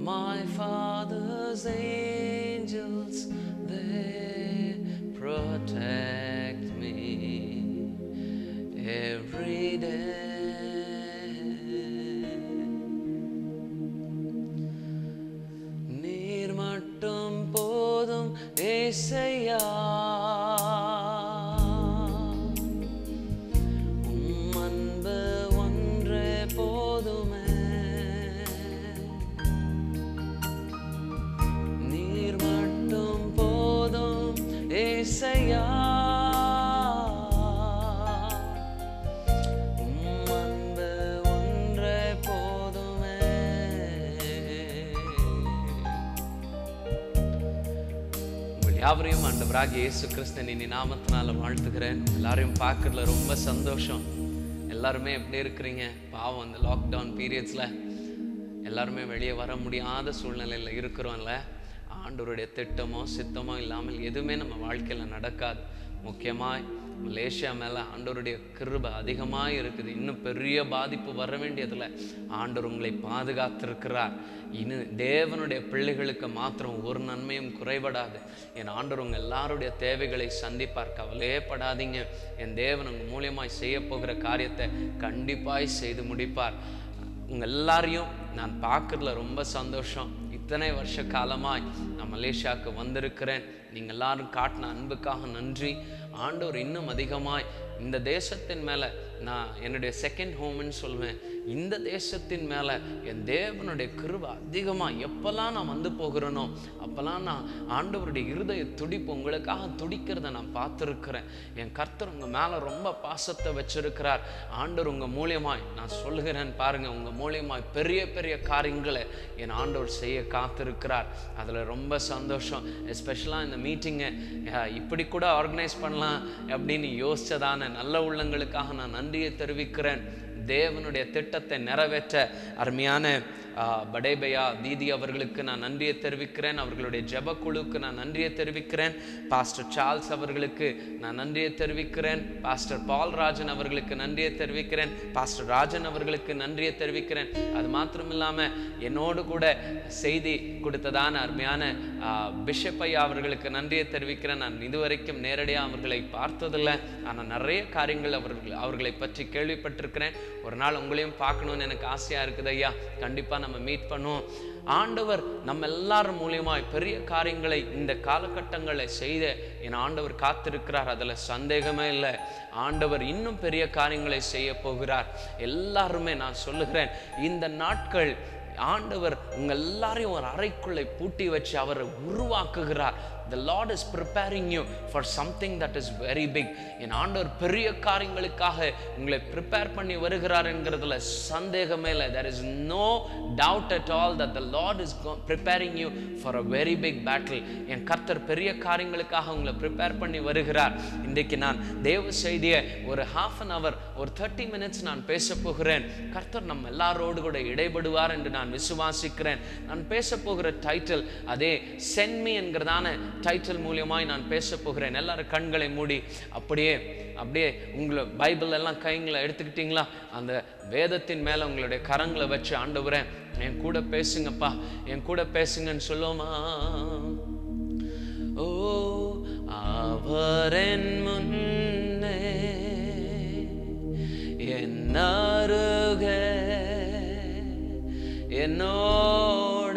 My father's angels, they protect me every day. நீர் மட்டும் போதும் ஏசையா உம் அன்பு ஒன்றே போதுமே நீர் மட்டும் போதும் ஏசையா உம் அன்பு ஒன்றே போதுமே உங்கள் யாவரையும் ஆண்டவராக இயேசு கிறிஸ்தன் இனி நாமத்தினால வாழ்த்துக்கிறேன் எல்லாரையும் பார்க்கறதுல ரொம்ப சந்தோஷம் எல்லாருமே எப்படி இருக்கிறீங்க பாவம் இந்த லாக்டவுன் பீரியட்ஸில் எல்லாருமே வெளியே வர முடியாத சூழ்நிலையில் இருக்கிறோம்ல ஆண்டவருடைய திட்டமோ சித்தமோ இல்லாமல் எதுவுமே நம்ம வாழ்க்கையில் நடக்காது முக்கியமாய் மலேசியா மேலே ஆண்டவருடைய கிருபை அதிகமாக இருக்குது இன்னும் பெரிய பாதிப்பு வர வேண்டியதில் ஆண்டவர் உங்களை பாதுகாத்திருக்கிறார் இன்னும் தேவனுடைய பிள்ளைகளுக்கு மாத்திரம் ஒரு நன்மையும் குறைபடாது என் ஆண்டவர் உங்கள் எல்லாருடைய தேவைகளை சந்திப்பார் கவலையே படாதீங்க என் தேவன் உங்கள் மூலியமாய் செய்ய போகிற காரியத்தை கண்டிப்பாய் செய்து முடிப்பார் உங்கள் எல்லாரையும் நான் பார்க்கறதுல ரொம்ப சந்தோஷம் இத்தனை வருஷ காலமாய் நான் மலேசியாவுக்கு வந்திருக்கிறேன் நீங்கள் எல்லாரும் காட்டின அன்புக்காக நன்றி ஆண்டவர் இன்னும் அதிகமாய் இந்த தேசத்தின் மேலே நான் என்னுடைய செகண்ட் ஹோம்னு சொல்வேன் இந்த தேசத்தின் மேலே என் தேவனுடைய கிருபை அதிகமாக எப்போல்லாம் நான் வந்து போகிறேனோ அப்போல்லாம் நான் ஆண்டவருடைய இருதய துடிப்பு உங்களுக்காக துடிக்கிறத நான் பார்த்துருக்கிறேன் என் கர்த்தர் உங்கள் மேலே ரொம்ப பாசத்தை வச்சிருக்கிறார் ஆண்டவர் உங்கள் மூலியமாய் நான் சொல்லுகிறேன் பாருங்கள் உங்கள் மூலியமாய் பெரிய பெரிய காரியங்களை என் ஆண்டவர் செய்ய காத்திருக்கிறார் அதில் ரொம்ப சந்தோஷம் எஸ்பெஷலாக இந்த மீட்டிங்கை இப்படி கூட ஆர்கனைஸ் பண்ணலாம் அப்படின்னு யோசிச்சதான நல்ல உள்ளங்களுக்காக நான் நன்றியை தெரிவிக்கிறேன் தேவனுடைய திட்டத்தை நிறைவேற்ற அருமையான ஆ, படேபையா தீதி அவர்களுக்கு நான் நன்றியை தெரிவிக்கிறேன் அவர்களுடைய ஜெபக்குழுவுக்கு நான் நன்றியை தெரிவிக்கிறேன் பாஸ்டர் சார்ல்ஸ் அவர்களுக்கு நான் நன்றியை தெரிவிக்கிறேன் பாஸ்டர் பால் ராஜன் அவர்களுக்கு நன்றியை தெரிவிக்கிறேன் பாஸ்டர் ராஜன் அவர்களுக்கு நன்றியை தெரிவிக்கிறேன் அது மாத்திரம் இல்லாமல் என்னோடு கூட செய்தி கொடுத்ததான அருமையான ஆ, பிஷப் ஐயா அவர்களுக்கு நன்றியை தெரிவிக்கிறேன் நான் இதுவரைக்கும் நேரடியாக அவர்களை பார்த்ததில்லை ஆனால் நிறைய காரியங்கள் அவர்கள் அவர்களை பற்றி கேள்விப்பட்டிருக்கிறேன் ஒரு நாள் உங்களையும் பார்க்கணும்னு எனக்கு ஆசையாக இருக்குது ஐயா கண்டிப்பாக நம்ம மீட் பண்ணுவோம் ஆண்டவர் நம்ம எல்லாரும் மூலியமாய் பெரிய காரியங்களை இந்த காலகட்டங்களை செய்த என் ஆண்டவர் காத்திருக்கிறார் அதில் சந்தேகமே இல்லை ஆண்டவர் இன்னும் பெரிய காரியங்களை செய்ய போகிறார் எல்லாருமே நான் சொல்லுகிறேன் இந்த நாட்கள் ஆண்டவர் உங்க எல்லாரையும் ஒரு அறைக்குள்ளே பூட்டி வச்சு அவரை உருவாக்குகிறார் the lord is preparing you for something that is very big என் ஆண்டவர் பெரிய காரியங்களுக்காக உங்களை ப்ரிப்பேர் பண்ணி வருகிறார் என்கிறதுல சந்தேகமே இல்லை there is no doubt at all that the lord is go- preparing you for a very big battle என் கர்த்தர் பெரிய காரியங்களுக்காக உங்களை ப்ரிப்பேர் பண்ணி வருகிறார் இன்றைக்கு நான் தேவ செய்தியை ஒரு ஹாஃப் அன் hour ஒரு தேர்ட்டி மினிட்ஸ் நான் பேச போகிறேன் கர்த்தர் நம்ம எல்லாரோடு கூட இடைபடுவார் என்று நான் விசுவாசிக்கிறேன் நான் பேச போகிற டைட்டில் அதே சென்மி என்கிறதான டைட்டில் மூலியமாய் நான் பேச போகிறேன் எல்லாரும் கண்களை மூடி அப்படியே அப்படியே உங்களை பைபிள் எல்லாம் கைங்களை எடுத்துக்கிட்டீங்களா அந்த வேதத்தின் மேல உங்களுடைய கரங்களை வச்சு ஆண்டவரேன் என் கூட பேசுங்கப்பா என் கூட பேசுங்கன்னு சொல்லுவோமா ஓ அவரன் முன்னே என் அருகே என்னோட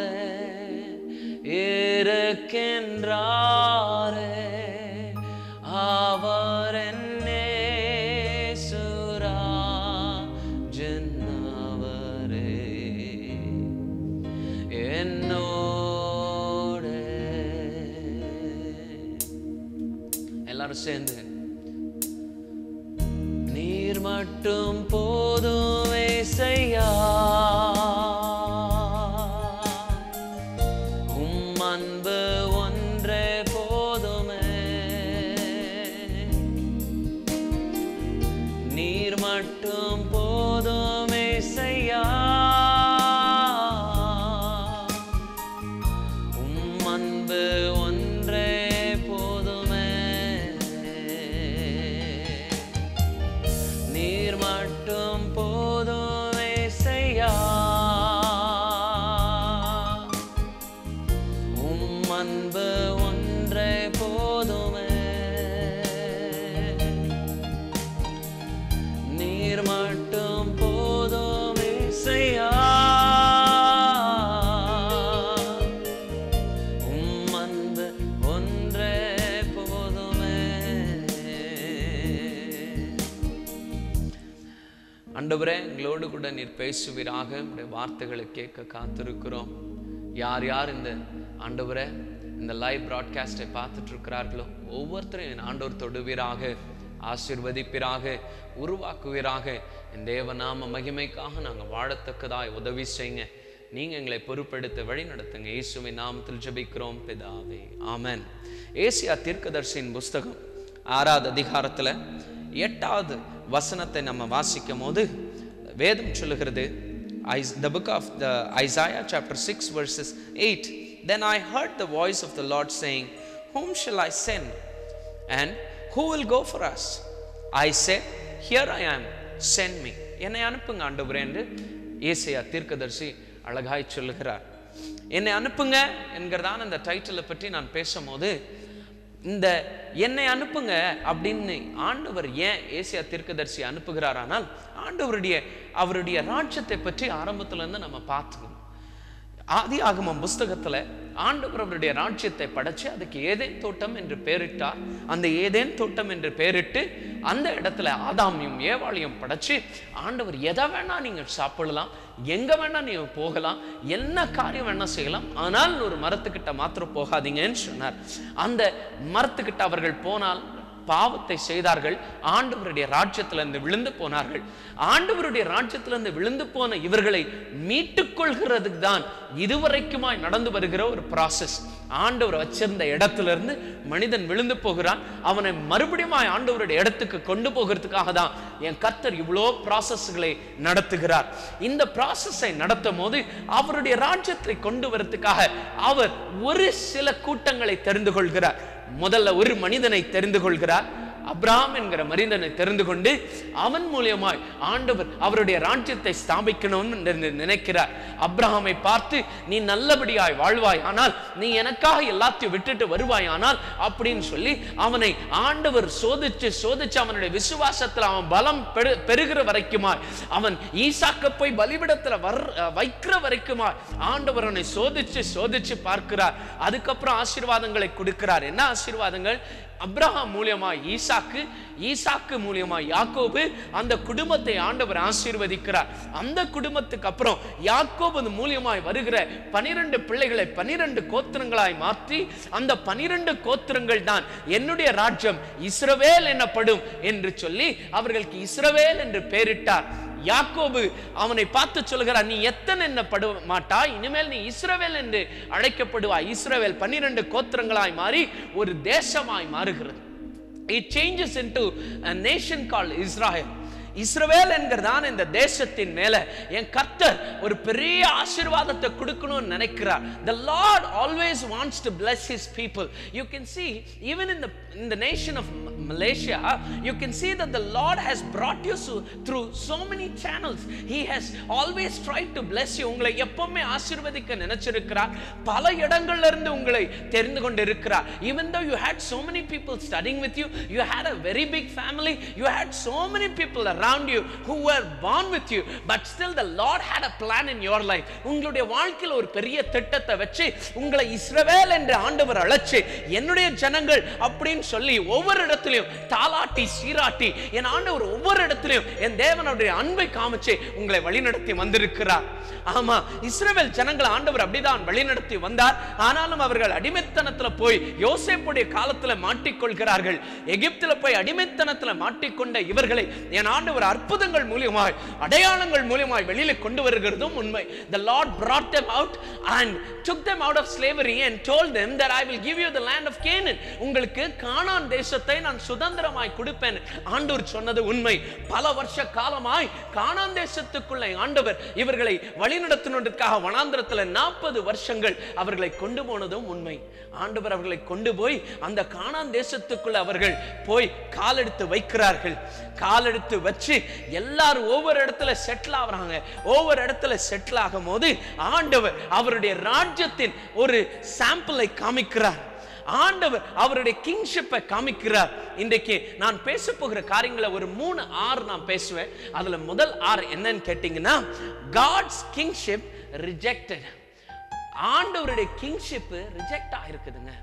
இருக்கின்றாரே அவர் என்னே சுராஜனவரே என்னோட எல்லாரும் சேர்ந்து நீர் மட்டும் போதும் ஏசையா உம் அன்பு ஒன்றே போதுமே நீர் மட்டும் போதும் ஏசையா உம் அன்பு ஒன்றே போதுமே நீர் மட்டும் போ ஆண்டவரே எங்களோடு கூட நீர் பேசுவீராக உடைய வார்த்தைகளை கேட்க காத்திருக்கிறோம் யார் யார் இந்த ஆண்டவரே இந்த லைவ் ப்ராட்காஸ்டை பார்த்துட்டு இருக்கிறார்களோ ஒவ்வொருத்தரையும் என் ஆண்டவர் தொடுவீராக ஆசிர்வதிப்பீராக உருவாக்குவீராக என் தேவநாம மகிமைக்காக நாங்கள் வாழத்தக்கதாய் உதவி செய்யுங்க நீங்க எங்களை பொறுப்பெடுத்து வழி நடத்துங்க இயேசுவின் நாமத்தில் ஜெபிக்கிறோம் பிதாவே ஆமென் ஏசியா தீர்க்கதர்சியின் புஸ்தகம் ஆறாவது அதிகாரத்துல எட்டாவது வசனத்தை நம்ம வாசிக்கும் போது வேதம் சொல்லுகிறது Is- the book of the Isaiah chapter 6 verses 8 then I heard the voice of the Lord saying whom shall I send and who will go for us I said here I am send me என்னை அனுப்புங்க ஆண்டவரே என்று ஏசையா தீர்க்கதரிசி அழகாய் சொல்லுகிறார் என்னை அனுப்புங்க என்கிறதான இந்த டைட்டிலை பற்றி நான் பேசும்போது இந்த என்னை அனுப்புங்க அப்படின்னு ஆண்டவர் ஏன் ஏசியா தீர்க்கதரிசி அனுப்புகிறார் ஆனால் ஆண்டவருடைய அவருடைய ராஜ்யத்தை பற்றி ஆரம்பத்துல இருந்து நம்ம பார்த்துக்கணும் ஆதி ஆகமம் புஸ்தகத்துல ஆண்டவர் அவருடைய ராஜ்யத்தை படைச்சு அதுக்கு ஏதேன் தோட்டம் என்று பெயரிட்டார் அந்த ஏதேன் தோட்டம் என்று பெயரிட்டு அந்த இடத்துல ஆதாமியும் ஏவாளையும் படைச்சு ஆண்டவர் எதை வேணா நீங்க சாப்பிடலாம் எங்க வேணா நீங்க போகலாம் என்ன காரியம் வேணா செய்யலாம் ஆனால் ஒரு மரத்துக்கிட்ட மாத்திரம் போகாதீங்கன்னு சொன்னார் அந்த மரத்துக்கிட்ட அவர்கள் போனால் பாவத்தை செய்தார்கள் ஆண்டவருடைய ராஜ்யத்திலிருந்து விழுந்து போனார்கள் ஆண்டவருடைய ராஜ்யத்திலிருந்து விழுந்து போன இவர்களை மீட்டுக் கொள்கிறதுக்கு தான் இதுவரைக்குமாய் நடந்து வருகிற ஒரு process ஆண்டவர் வச்சிருந்த இடத்துல இருந்து மனிதன் விழுந்து போகிறான் அவனை மறுபடியும் ஆண்டவருடைய இடத்துக்கு கொண்டு போகிறதுக்காக தான் என் கர்த்தர் இவ்வளோ ப்ராசஸ்களை நடத்துகிறார் இந்த ப்ராசஸை நடத்தும் போது அவருடைய ராஜ்யத்தை கொண்டு வரதுக்காக அவர் ஒரு சில கூட்டங்களை தெரிந்து கொள்கிறார் முதல்ல ஒரு மனிதனை தெரிந்து கொள்கிறார் அப்ராம் என்கிற மனிதனை தெரிந்து கொண்டு அவன் மூலியமாய் ஆண்டவர் அவருடைய ராஜ்யத்தை ஸ்தாபிக்கணும்னு நினை- நினைக்கிறார் அப்ரஹாமை பார்த்து நீ நல்லபடியாய் வாழ்வாய் ஆனால் நீ எனக்காக எல்லாத்தையும் விட்டுட்டு வருவாய் ஆனால் அப்படின்னு சொல்லி அவனை ஆண்டவர் சோதிச்சு சோதிச்சு அவனுடைய விசுவாசத்துல அவன் பலம் பெரு- பெருகிற வரைக்குமாய் அவன் ஈசாக்க போய் பலிபிடத்துல வர் வைக்கிற வரைக்குமாய் ஆண்டவர் அவனை சோதிச்சு சோதிச்சு பார்க்கிறார் அதுக்கப்புறம் ஆசீர்வாதங்களை கொடுக்கிறார் என்ன ஆசீர்வாதங்கள் அப்ரஹாம் மூலியமா ஈசாக்கு ஈசாக்கு மூலியமா யாக்கோபு அந்த குடும்பத்தை ஆண்டவர் ஆசீர்வதிக்கிறார் அந்த குடும்பத்துக்கு அப்புறம் யாக்கோபு மூலியமாய் வருகிற பனிரெண்டு பிள்ளைகளை பனிரெண்டு கோத்திரங்களாய் மாற்றி அந்த பனிரெண்டு கோத்திரங்கள் தான் என்னுடைய ராஜ்யம் இஸ்ரவேல் எனப்படும் என்று சொல்லி அவர்களுக்கு இஸ்ரவேல் என்று பெயரிட்டார் யாக்கோபு அவனை பார்த்து சொல்கிறார் நீ எத்தனை என்னப்பட மாட்டாய் இனிமேல் நீ இஸ்ரவேல் என்று அழைக்கப்படுவாய் இஸ்ரவேல் பன்னிரண்டு கோத்திரங்களாய் மாறி ஒரு தேசமாய் மாறுகிறது it changes into a nation called Israel இஸ்ரவேல் என்கிறதான இந்த தேசத்தின் மேல என் கர்த்தர் ஒரு பெரிய ஆசீர்வாதத்தை கொடுக்கணும்னு நினைக்கிறார் the lord always wants to bless his people you can see even in the in the nation of M- malaysia you can see that the lord has brought you so, through so many channels he has always tried to bless you உங்களை எப்பவுமே ஆசீர்வதிக்க நினைச்சிருக்கிறார் பல இடங்கள்ல இருந்து உங்களை தெரிந்து கொண்டு இருக்கிறார் even though you had so many people studying with you you had a very big family you had so many people around you who were born with you but still the lord had a plan in your life உங்களுடைய வாழ்க்கையில் ஒரு பெரிய திட்டத்தை வச்சு உங்களை இஸ்ரவேல் என்று ஆண்டவர் அழைச்சு என்னுடைய ஜனங்கள் அப்படின்னு சொல்லி ஒவ்வொரு இடத்துலயும் தாலாட்டி சீராட்டி என் ஆண்டவர் ஒவ்வொரு இடத்துலயும் என் தேவனுடைய அன்பை காமிச்சு உங்களை வழிநடத்தி வந்திருக்கிறார் ஆமா இஸ்ரவேல் ஜனங்கள் ஆண்டவர் அப்படிதான் வழிநடத்தி வந்தார் ஆனாலும் அவர்கள் அடிமைத்தனத்துல போய் யோசேப்புடைய காலத்துல மாட்டிக்கொள்கிறார்கள் எகிப்துல போய் அடிமைத்தனத்துல மாட்டிக்கொண்ட இவர்களை என் ஆண்டவர் அற்புதங்கள் மூலியமாய் அடையாளங்கள் மூலியமாய் வெளியில கொண்டு வருகிறதும் உண்மை the lord brought them out and took them out of slavery and told them that i will give you the land of canaan உங்களுக்கு கானான் தேசத்தை நான் சுதந்திரமாய் கொடுப்பேன் ஆண்டவர் சொன்னது உண்மை பல வருஷ காலமாய் கானான் தேசத்துக்குள்ள ஆண்டவர் இவர்களை வழிநடத்தினதற்காக வனாந்திரத்துல நாற்பது வருஷங்கள் அவர்களை கொண்டு போனதும் உண்மை ஆண்டவர் அவர்களை கொண்டு போய் அந்த கானான் தேசத்துக்குள்ள அவர்கள் போய் காலெடுத்து வைக்கிறார்கள் காலெடுத்து வச்சு எல்லாரும் ஒவ்வொரு இடத்துல செட்டில் ஆகுறாங்க ஒவ்வொரு இடத்துல செட்டில் ஆகும் போது ஆண்டவர் அவருடைய ராஜ்யத்தின் ஒரு சாம்பிளை காமிக்கிறார் ஆண்டவர் அவருடைய கிங்ஷிப்பை காமிக்கிறார் இன்றைக்கு நான் பேச போகிற காரியங்களை ஒரு மூணு ஆறு நான் பேசுவேன் அதுல முதல் ஆறு என்னன்னு கேட்டீங்கன்னா காட்ஸ் கிங்ஷிப் ரிஜெக்டட் ஆண்டவருடைய கிங்ஷிப் ரிஜெக்ட் ஆயிருக்குதுங்க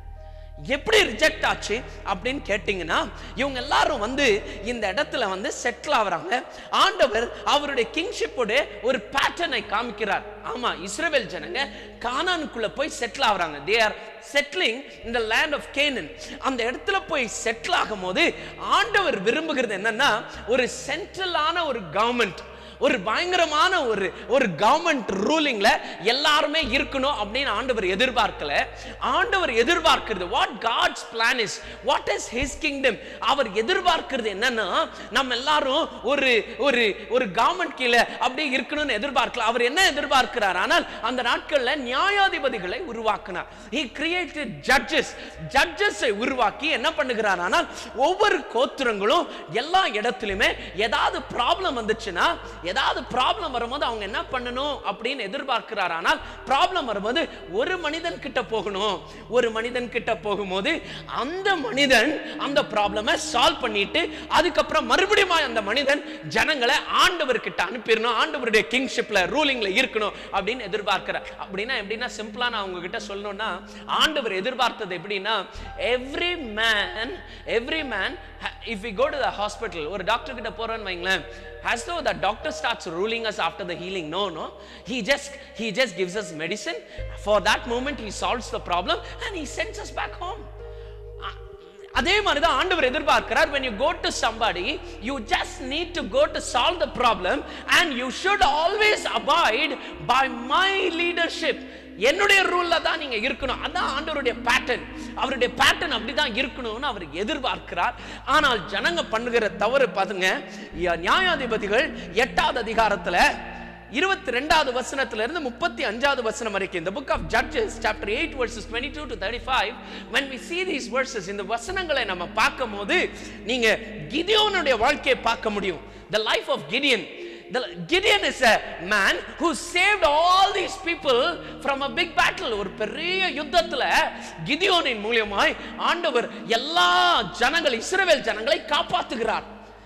எப்படி ரிஜெக்ட் ஆச்சு அப்படின்னு கேட்டிங்கன்னா இவங்க எல்லாரும் வந்து இந்த இடத்துல வந்து செட்டில் ஆகுறாங்க ஆண்டவர் அவருடைய கிங்ஷிப்போட ஒரு பேட்டர்னை காமிக்கிறார் ஆமா இஸ்ரவேல் ஜனங்க கானானுக்குள்ள போய் செட்டில் ஆகுறாங்க தே ஆர் செட்டிலிங் இந்த லேண்ட் ஆஃப் கேனன் அந்த இடத்துல போய் செட்டில் ஆகும்போது ஆண்டவர் விரும்புகிறது என்னன்னா ஒரு சென்ட்ரலான ஒரு கவர்மெண்ட் ஒரு பயங்கரமான ஒரு ஒரு கவர்மெண்ட் ரூலிங்ல எல்லாருமே இருக்கணும் அப்படின்னு ஆண்டவர் எதிர்பார்க்கல ஆண்டவர் எதிர்பார்க்கிறது what God's plan is what is his kingdom அவர் எதிர்பார்க்கிறது என்னன்னா நம்ம எல்லாரும் ஒரு ஒரு ஒரு கவர்மெண்ட் கீழே அப்படியே இருக்கணும்னு எதிர்பார்க்கல அவர் என்ன எதிர்பார்க்கிறார் ஆனால் அந்த நாட்கள்ல நியாயாதிபதிகளை உருவாக்கினார் he created judges judges உருவாக்கி என்ன பண்ணுகிறார் ஆனால் ஒவ்வொரு கோத்திரங்களும் எல்லா இடத்துலயுமே ஏதாவது ப்ராப்ளம் வந்துச்சுன்னா ஏதாவது ப்ராப்ளம் வரும்போது அவங்க என்ன பண்ணணும் அப்படின்னு எதிர்பார்க்கிறார் ஆனால் ப்ராப்ளம் வரும்போது ஒரு மனிதன் கிட்ட போகணும் ஒரு மனிதன் கிட்ட போகும்போது அந்த மனிதன் அந்த ப்ராப்ளமை சால்வ் பண்ணிட்டு அதுக்கப்புறம் மறுபடியும் அந்த மனிதன் ஜனங்களை ஆண்டவர் கிட்ட அனுப்பிடணும் ஆண்டவருடைய கிங்ஷிப்ல ரூலிங்ல இருக்கணும் அப்படின்னு எதிர்பார்க்கிறார் அப்படின்னா எப்படின்னா சிம்பிளா நான் உங்ககிட்ட சொல்லணும்னா ஆண்டவர் எதிர்பார்த்தது எப்படின்னா every man every man if we go to the hospital ஒரு டாக்டர் கிட்ட போறோம்னு வைங்களேன் as though the doctor starts ruling us after the healing no no he just he just gives us medicine for that moment he solves the problem and he sends us back home அ- அதே மாதிரி தான் ஆண்டவர் எதிர்பார்க்கிறார் when you go to somebody you just need to go to solve the problem and you should always abide by my leadership என்னுடைய ரூல்ல தான் நீங்க இருக்கணும் அதான் ஆண்டவருடைய பேட்டர்ன் அவருடைய பேட்டர்ன் அப்படிதான் இருக்கணும்னு அவர் எதிர்பார்க்கிறார் ஆனால் ஜனங்க பண்ணுகிற தவறு பாருங்க ய- நியாயாதிபதிகள் எட்டாவது அதிகாரத்துல இருபத்தி ரெண்டாவது வசனத்துல இருந்து முப்பத்தி அஞ்சாவது வசனம் வரைக்கும் இந்த book of Judges chapter eight verses twenty two to thirty five when we see these verses இந்த வசனங்களை நம்ம பார்க்கும்போது நீங்க கிதியோனுடைய வாழ்க்கையை பார்க்க முடியும் the life of gideon The, Gideon is a man who saved all these people from a big battle. ஒரு பெரிய யுத்தத்துல கிதியோனின் மூலியமாய் ஆண்டவர் எல்லா ஜனங்கள் இஸ்ரவேல் ஜனங்களை காப்பாத்துகிறார்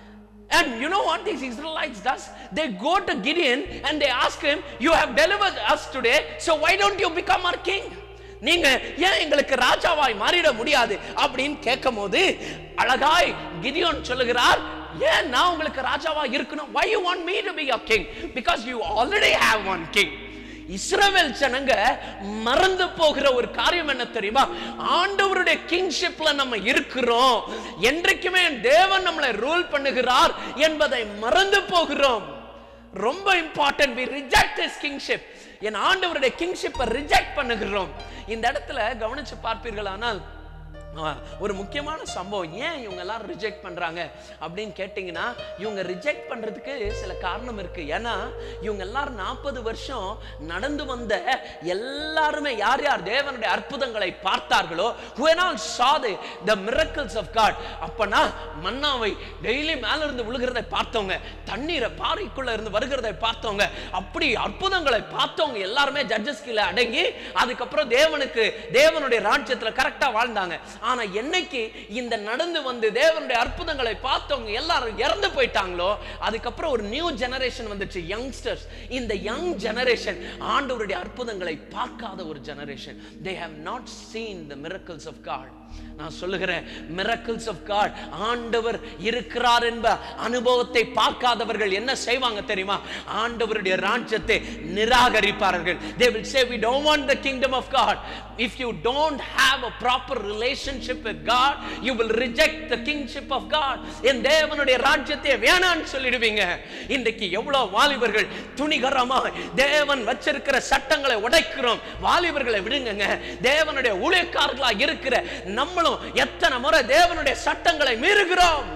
And you know what these Israelites does? They go to Gideon and they ask him, "You have delivered us today, so why don't you become our king?" நீங்க ஏன் எங்களுக்கு ராஜாவாய் மாறிட முடியாது அப்படின்னு கேட்கும்போது அழகாய் கிதியோன் சொல்லுகிறார் ஏன் நான் உங்களுக்கு ராஜாவா இருக்கணும் why you want me to be your king because you already have one king இஸ்ரவேல் ஜனங்க மறந்து போகிற ஒரு காரியம் என்ன தெரியுமா ஆண்டவருடைய கிங்ஷிப்ல நம்ம இருக்கிறோம் என்றைக்குமே தேவன் நம்மளை ரூல் பண்ணுகிறார் என்பதை மறந்து போகிறோம் ரொம்ப important we reject his kingship என் ஆண்டவருடைய கிங்ஷிப்பை ரிஜெக்ட் பண்ணுகிறோம் இந்த இடத்துல கவனிச்சு பார்ப்பீர்களானால் ஆ, ஒரு முக்கியமான சம்பவம் ஏன் இவங்க எல்லாம் ரிஜெக்ட் பண்றாங்க அப்படின்னு கேட்டிங்கன்னா இவங்க ரிஜெக்ட் பண்றதுக்கு சில காரணம் இருக்கு ஏன்னா இவங்க எல்லாரும் நாற்பது வருஷம் நடந்து வந்த எல்லாருமே யார் யார் தேவனுடைய அற்புதங்களை பார்த்தார்களோ who and all saw the the miracles of God அப்பனா மன்னாவை டெய்லி மேல இருந்து விழுகிறதை பார்த்தவங்க தண்ணீரை பாறைக்குள்ள இருந்து வருகிறதை பார்த்தவங்க அப்படி அற்புதங்களை பார்த்தவங்க எல்லாருமே ஜட்ஜஸ் கீழே அடங்கி அதுக்கப்புறம் தேவனுக்கு தேவனுடைய ராஜ்யத்துல கரெக்டா வாழ்ந்தாங்க ஆனா என்னைக்கு இந்த நடந்து வந்து தேவனுடைய அற்புதங்களை பார்த்தவங்க எல்லாரும் இறந்து போயிட்டாங்களோ அதுக்கப்புறம் ஒரு நியூ ஜெனரேஷன் வந்துச்சு யங்ஸ்டர்ஸ் இந்த யங் ஜெனரேஷன் ஆண்டவருடைய அற்புதங்களை பார்க்காத ஒரு generation they have not seen the miracles of God நான் சொல்லுகிறேன் miracles of God ஆண்டவர் இருக்கிறார் என்ப அனுபவத்தை பார்க்காதவர்கள் என்ன செய்வாங்க தெரியுமா ஆண்டவருடைய ராஜ்யத்தை நிராகரிப்பார்கள் they will say we don't want the kingdom of God if you don't have a proper relationship with God you will reject the kingship of God என் தேவனுடைய ராஜ்யத்தை வேணான்னு சொல்லிடுவீங்க இன்றைக்கு எவ்வளவு வாலிபர்கள் துணிகரமாய் தேவன் வச்சிருக்கிற சட்டங்களை உடைக்கிறோம் வாலிபர்களை விடுங்கங்க தேவனுடைய ஊழியக்காரர்களா இருக்கிற நம்மளும் எத்தனை முறை தேவனுடைய சட்டங்களை மீறுகிறோம்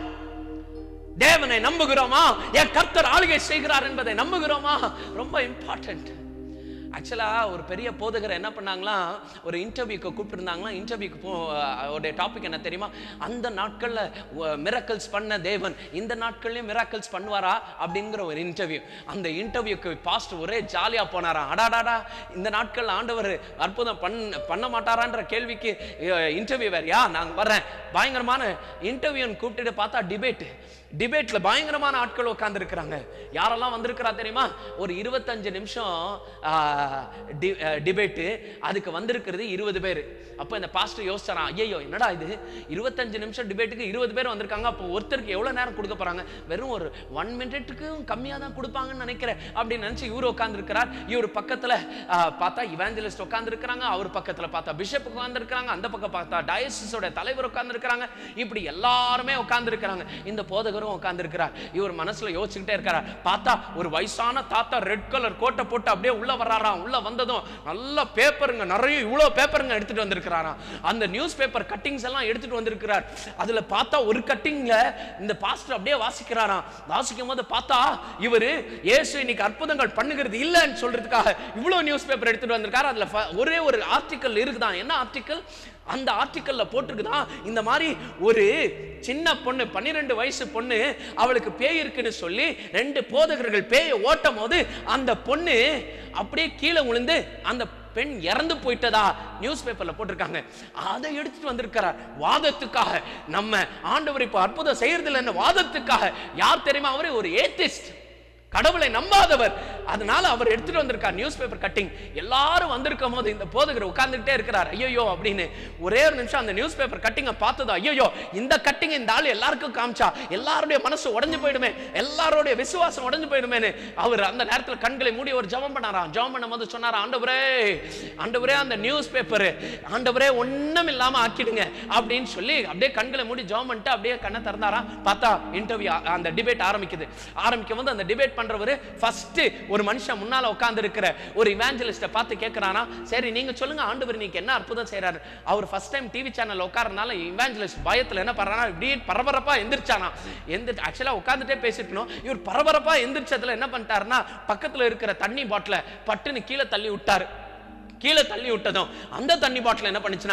தேவனை நம்புகிறோமா என் கர்த்தர் ஆளுகை செய்கிறார் என்பதை நம்புகிறோமா ரொம்ப இம்பார்ட்டன்ட் ஆக்சுவலா ஒரு பெரிய போதகர் என்ன பண்ணாங்களாம் ஒரு இன்டர்வியூக்கு கூப்பிட்டுருந்தாங்களாம் இன்டர்வியூக்கு போ அவருடைய டாபிக் என்ன தெரியுமா அந்த நாட்கள்ல மிராக்கல்ஸ் பண்ண தேவன் இந்த நாட்கள்லயும் மிராக்கல்ஸ் பண்ணுவாரா அப்படிங்கிற ஒரு இன்டர்வியூ அந்த இன்டர்வியூக்கு பாஸ்ட் ஒரே ஜாலியா போனாராம் அடாடாடா இந்த நாட்கள்ல ஆண்டவர் அற்புதம் பண்ண பண்ண மாட்டாரான்ற கேள்விக்கு இன்டர்வியூ வேறயா நாங்க வர்றேன் பயங்கரமான இன்டர்வியூன்னு கூப்பிட்டுட்டு பார்த்தா டிபேட் டிபேட்ல பயங்கரமான ஆட்கள் உட்கார்ந்து இருக்கிறாங்க யாரெல்லாம் வந்திருக்கிறா தெரியுமா ஒரு இருபத்தஞ்சு நிமிஷம் ஆ, டிபேட்டு அதுக்கு வந்திருக்கிறது இருபது பேர் அப்போ இந்த பாஸ்டர் யோசிச்சாராம் ஐயோ என்னடா இது இருபத்தஞ்சு நிமிஷம் டிபேட்டுக்கு இருபது பேர் வந்திருக்காங்க அப்போ ஒருத்தருக்கு எவ்வளோ நேரம் கொடுக்க போறாங்க வெறும் ஒரு ஒன் மினிட்டுக்கும் கம்மியாக தான் கொடுப்பாங்கன்னு நினைக்கிறேன் அப்படின்னு நினச்சி இவர் உட்காந்துருக்கிறார் இவர் பக்கத்தில் பார்த்தா இவாஞ்சலிஸ்ட் உட்காந்துருக்கிறாங்க அவர் பக்கத்தில் பார்த்தா பிஷப் உட்காந்துருக்கிறாங்க அந்த பக்கம் பார்த்தா டயசிஸோட தலைவர் உட்காந்துருக்கிறாங்க இப்படி எல்லாருமே உட்காந்துருக்கிறாங்க இந்த போதகரும் உட்காந்துருக்கிறார் இவர் மனசுல யோசிச்சுக்கிட்டே இருக்கிறார் பார்த்தா ஒரு வயசான தாத்தா ரெட் கலர் கோட்டை போட்டு அப்படியே உள்ள வர்றாராம் உள்ள வந்ததும் நல்ல பேப்பருங்க நிறைய இவ்வளோ பேப்பருங்க எடுத்துட்டு வந்திருக்கிறாராம் அந்த நியூஸ் பேப்பர் கட்டிங்ஸ் எல்லாம் எடுத்துட்டு வந்திருக்கிறார் அதுல பார்த்தா ஒரு கட்டிங்ல இந்த பாஸ்டர் அப்படியே வாசிக்கிறாராம் வாசிக்கும் போது பார்த்தா இவரு இயேசு இன்னைக்கு அற்புதங்கள் பண்ணுகிறது இல்லைன்னு சொல்றதுக்காக இவ்வளோ நியூஸ் பேப்பர் எடுத்துட்டு வந்திருக்காரு அதுல ஃப- ஒரே ஒரு ஆர்டிக்கல் இருக்குதான் என்ன ஆர்டிக்கல் அந்த ஆர்டிக்கல்ல போட்டிருக்குதான் இந்த மாதிரி ஒரு சின்ன பொண்ணு பன்னிரெண்டு வயசு பொண்ணு அவளுக்கு பேய் இருக்குன்னு சொல்லி ரெண்டு போதகர்கள் பேயை ஓட்டும் போது அந்த பொண்ணு அப்படியே கீழே விழுந்து அந்த பெண் இறந்து போயிட்டதா நியூஸ் பேப்பர்ல போட்டிருக்காங்க அதை எடுத்துட்டு வந்திருக்கிறார் வாதத்துக்காக நம்ம ஆண்டவர் இப்போ அற்புதம் செய்யறதில்ல என்ன வாதத்துக்காக யார் தெரியுமா அவரு ஒரு ஏத்திஸ்ட் கடவுளை நம்பாதவர் அதனால அவர் எடுத்துட்டு வந்திருக்கார் நியூஸ் பேப்பர் கட்டிங் எல்லாரும் வந்திருக்கும் போது இந்த போதகர் உட்கார்ந்துட்டே இருக்கிறார் ஐயோ அப்படின்னு ஒரே ஒரு நிமிஷம் அந்த நியூஸ் பேப்பர் கட்டிங்கை பார்த்ததா ஐயோ இந்த கட்டிங் இந்த ஆள் எல்லாருக்கும் காமிச்சா எல்லாருடைய மனசு உடைஞ்சு போயிடுமே எல்லாருடைய விசுவாசம் உடைஞ்சு போயிடுமேன்னு அவர் அந்த நேரத்தில் கண்களை மூடி ஒரு ஜெபம் பண்ணாராம் ஜெபம் பண்ணும் போது சொன்னாரா ஆண்டவரே ஆண்டவரே அந்த நியூஸ் பேப்பர் ஆண்டவரே ஒண்ணும் இல்லாம ஆக்கிடுங்க அப்படின்னு சொல்லி அப்படியே கண்களை மூடி ஜெபம் பண்ணிட்டு அப்படியே கண்ணை திறந்தாராம் பார்த்தா இன்டர்வியூ அந்த டிபேட் ஆரம்பிக்குது ஆரம்பிக்கும் போது அந்த டிபேட் பண்றவரு ஃபர்ஸ்ட் ஒரு மனுஷன் முன்னால உட்கார்ந்து இருக்கிற ஒரு இவாஞ்சலிஸ்ட பார்த்து கேட்கறானா சரி நீங்க சொல்லுங்க ஆண்டவர் நீங்க என்ன அற்புதம் செய்றாரு அவர் ஃபர்ஸ்ட் டைம் டிவி சேனல் உட்காரனால இவாஞ்சலிஸ்ட் பயத்துல என்ன பண்றானா இப்படி பரபரப்பா எந்திரிச்சானா எந்திரி ஆக்சுவலா உட்கார்ந்துட்டே பேசிருக்கணும் இவர் பரபரப்பா எந்திரிச்சதுல என்ன பண்ணிட்டாருன்னா பக்கத்துல இருக்கிற தண்ணி பாட்டில பட்டுன்னு கீழே தள்ளி விட்டாரு கீழே தள்ளி விட்டதும் அந்த தண்ணி பாட்டில் என்ன பண்ணுச்சுன்னா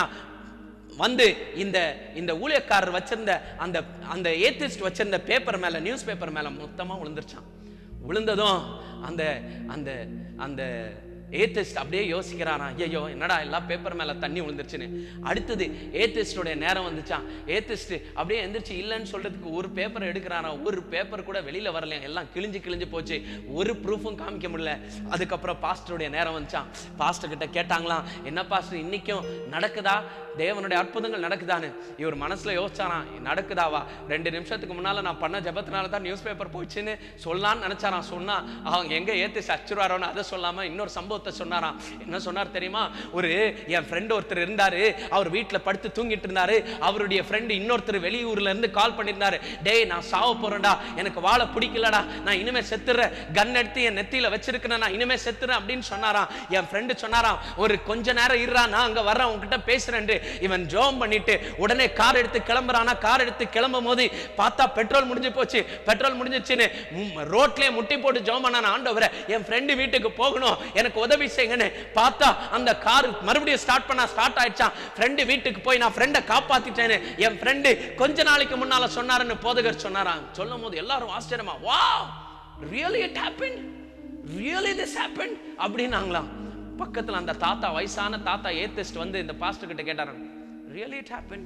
வந்து இந்த இந்த ஊழியக்காரர் வச்சிருந்த அந்த அந்த ஏத்திஸ்ட் வச்சிருந்த பேப்பர் மேல நியூஸ் பேப்பர் மேல மொத்தமா விழுந்துருச்சான் விழுந்ததும் அந்த அந்த அந்த ஏத்திஸ்ட் அப்படியே யோசிக்கிறாராம் ஐயோ என்னடா எல்லா பேப்பர் மேல தண்ணி விழுந்துருச்சுன்னு அடுத்தது ஏத்திஸ்டோடைய நேரம் வந்துச்சான் ஏத்திஸ்ட் அப்படியே எந்திரிச்சு இல்லைன்னு சொல்றதுக்கு ஒரு பேப்பர் எடுக்கிறாராம் ஒரு பேப்பர் கூட வெளியில வரலையா எல்லாம் கிழிஞ்சு கிழிஞ்சு போச்சு ஒரு ப்ரூஃபும் காமிக்க முடியல அதுக்கப்புறம் பாஸ்டருடைய நேரம் வந்துச்சான் பாஸ்டர் கிட்ட கேட்டாங்களாம் என்ன பாஸ்டர் இன்னைக்கும் நடக்குதா தேவனுடைய அற்புதங்கள் நடக்குதான்னு இவர் மனசுல யோசிச்சாராம் நடக்குதாவா ரெண்டு நிமிஷத்துக்கு முன்னால நான் பண்ண ஜெபத்தினால தான் நியூஸ் பேப்பர் போச்சுன்னு சொல்லலாம்னு நினைச்சாராம் சொன்னா அவங்க எங்க ஏத்து சச்சுருவாரோன்னு அதை சொல்லாம இன்னொரு சம்பவத்தை சொன்னாராம் என்ன சொன்னார் தெரியுமா ஒரு என் ஃப்ரெண்ட் ஒருத்தர் இருந்தாரு அவர் வீட்டுல படுத்து தூங்கிட்டு இருந்தாரு அவருடைய ஃப்ரெண்டு இன்னொருத்தர் வெளியூர்ல இருந்து கால் பண்ணியிருந்தாரு டேய் நான் சாவ போறேன்டா எனக்கு வாழ பிடிக்கலடா நான் இனிமே செத்துறேன் கன் எடுத்து என் நெத்தியில வச்சிருக்கிறேன் நான் இனிமே செத்துறேன் அப்படின்னு சொன்னாராம் என் ஃப்ரெண்டு சொன்னாராம் ஒரு கொஞ்ச நேரம் இருறா நான் அங்க வர்றேன் உன்கிட்ட பேசுறேன் இவன் ஜோம் பண்ணிட்டு உடனே கார் எடுத்து கிளம்புறானா கார் எடுத்து கிளம்பும் போது பார்த்தா பெட்ரோல் முடிஞ்சு போச்சு பெட்ரோல் முடிஞ்சிச்சுன்னு ம், ரோட்லயே முட்டி போட்டு ஜோம் பண்ணான ஆண்டவரை என் ஃப்ரெண்டு வீட்டுக்கு போகணும் எனக்கு உதவி செய்யுங்கன்னு பார்த்தா அந்த கார் மறுபடியும் ஸ்டார்ட் பண்ணா ஸ்டார்ட் ஆயிடுச்சான் ஃப்ரெண்டு வீட்டுக்கு போய் நான் ஃப்ரெண்டை காப்பாத்திட்டேன்னு என் ஃப்ரெண்டு கொஞ்ச நாளைக்கு முன்னால சொன்னாருன்னு போதகர் சொன்னாராம் சொல்லும் போது எல்லாரும் ஆச்சரியமா வா really it happen really this happen அப்படின்னாங்களாம் பக்கத்துல அந்த தாத்தா வயசான தாத்தா ஏத்திஸ்ட் வந்து இந்த பாஸ்டர் கிட்ட கேட்டாராம் really it happen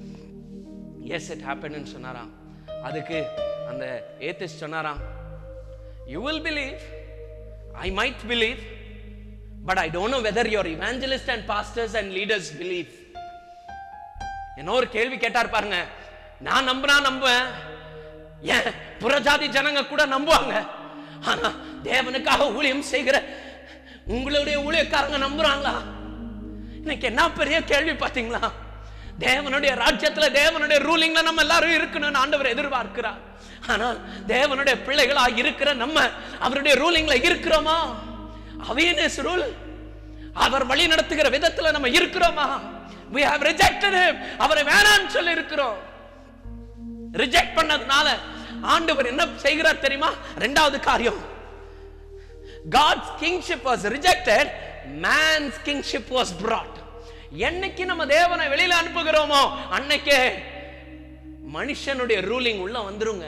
yes it happen சொன்னாராம் அதுக்கு அந்த ஏத்திஸ்ட் சொன்னாராம் you will believe I might believe but I don't know whether your evangelist and pastors and leaders believe என்ன ஒரு கேள்வி கேட்டார் பாருங்க நான் நம்புனா நம்புவேன் ஏன் புறஜாதி ஜனங்க கூட நம்புவாங்க ஆனா தேவனுக்காக ஊழியம் செய்கிற உங்களுடைய ஊழியக்காரங்க நம்புறாங்களா இன்னைக்கு என்ன பெரிய கேள்வி பாத்தீங்களா தேவனுடைய ராஜ்யத்துல தேவனுடைய ரூலிங்ல நம்ம எல்லாரும் இருக்கணும்னு ஆண்டவர் எதிர்பார்க்கிறார் ஆனால் தேவனுடைய பிள்ளைகளா இருக்கிற நம்ம அவருடைய ரூலிங்ல இருக்கிறோமா அவேனஸ் ரூல் அவர் வழி நடத்துகிற விதத்துல நம்ம இருக்கிறோமா we have rejected him அவரை வேணாம்னு சொல்லி இருக்கிறோம் ரிஜெக்ட் பண்ணதுனால ஆண்டவர் என்ன செய்கிறார் தெரியுமா ரெண்டாவது காரியம் God's kingship was rejected man's kingship was brought என்னைக்கு நம்ம தேவனை வெளியில அனுப்புகிறோமோ அன்னைக்கே மனுஷனுடைய ரூலிங் உள்ள வந்துருங்க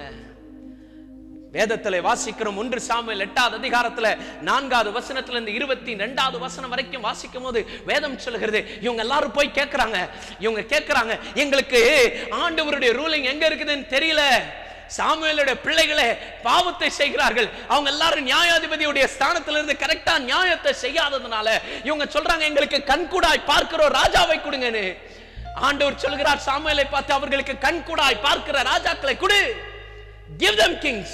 வேதத்துல வாசிக்கிறோம் ஒன்று சாமுவேல் எட்டாவது அதிகாரத்துல நான்காவது வசனத்துல இருந்து இருபத்தி ரெண்டாவது வசனம் வரைக்கும் வாசிக்கும் போது வேதம் சொல்லுகிறது இவங்க எல்லாரும் போய் கேட்கறாங்க இவங்க கேட்கறாங்க எங்களுக்கு ஆண்டவருடைய ரூலிங் எங்க இருக்குதுன்னு தெரியல சாமுவேலுடைய பிள்ளைகளே பாவத்தை செய்கிறார்கள் அவங்க எல்லாரும் நியாயாதிபதியுடைய ஸ்தானத்திலிருந்து கரெக்டா நியாயத்தை செய்யாததுனால இவங்க சொல்றாங்க எங்களுக்கு கண்கூடாய் பார்க்கிறோம் ராஜாவை கொடுங்கன்னு ஆண்டவர் சொல்கிறார் சாமுவேலை பார்த்து அவர்களுக்கு கண்கூடாய் பார்க்கிற ராஜாக்களை கொடு give them kings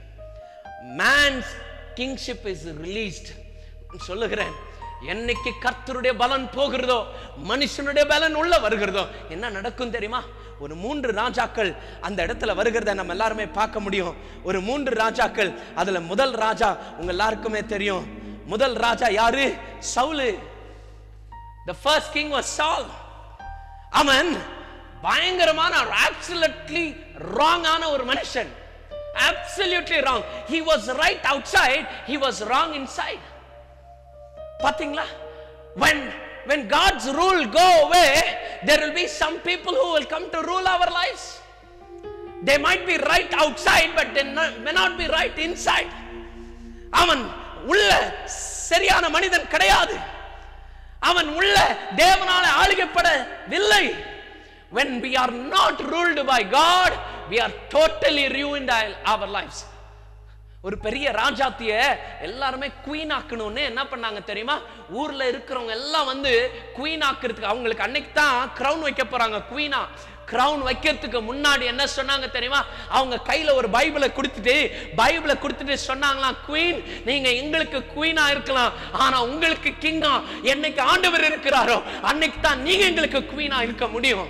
man's kingship is released சொல்லுகிறேன் என்னைக்கு கர்த்தருடைய பலன் போகிறதோ மனுஷனுடைய பலன் உள்ள வருகிறதோ என்ன நடக்கும் தெரியுமா ஒரு மூன்று ராஜாக்கள் அந்த இடத்துல வருகிறத நம்ம எல்லாருமே பார்க்க முடியும் ஒரு மூன்று ராஜாக்கள் அதுல முதல் ராஜா உங்க எல்லாருக்குமே தெரியும் முதல் ராஜா யாரு சவுலு the first king was Saul அவன் பயங்கரமான absolutely wrong ஆன ஒரு மனுஷன் absolutely wrong he was right outside he was wrong inside பாத்தீங்களா when when god's rule go away there will be some people who will come to rule our lives they might be right outside but they not- may not be right inside அவன் உள்ள சரியான மனிதன் கிடையாது அவன் உள்ள தேவனால ஆளுகைப்படவில்லை when we are not ruled by god we are totally ruined our lives ஒரு பெரிய ராஜாத்திய எல்லாருமே குவீன் ஆக்கணும்னு என்ன பண்ணாங்க தெரியுமா ஊர்ல இருக்கிறவங்க எல்லாம் வந்து குவீன் ஆக்குறதுக்கு அவங்களுக்கு அன்னைக்கு தான் கிரவுன் வைக்க போறாங்க குவீனா கிரவுன் வைக்கிறதுக்கு முன்னாடி என்ன சொன்னாங்க தெரியுமா அவங்க கையில ஒரு பைபிளை கொடுத்துட்டு பைபிளை கொடுத்துட்டு சொன்னாங்களாம் குவீன் நீங்க எங்களுக்கு குவீனா இருக்கலாம் ஆனா உங்களுக்கு கிங்கா என்னைக்கு ஆண்டவர் இருக்கிறாரோ அன்னைக்கு தான் நீங்க எங்களுக்கு குவீனா இருக்க முடியும்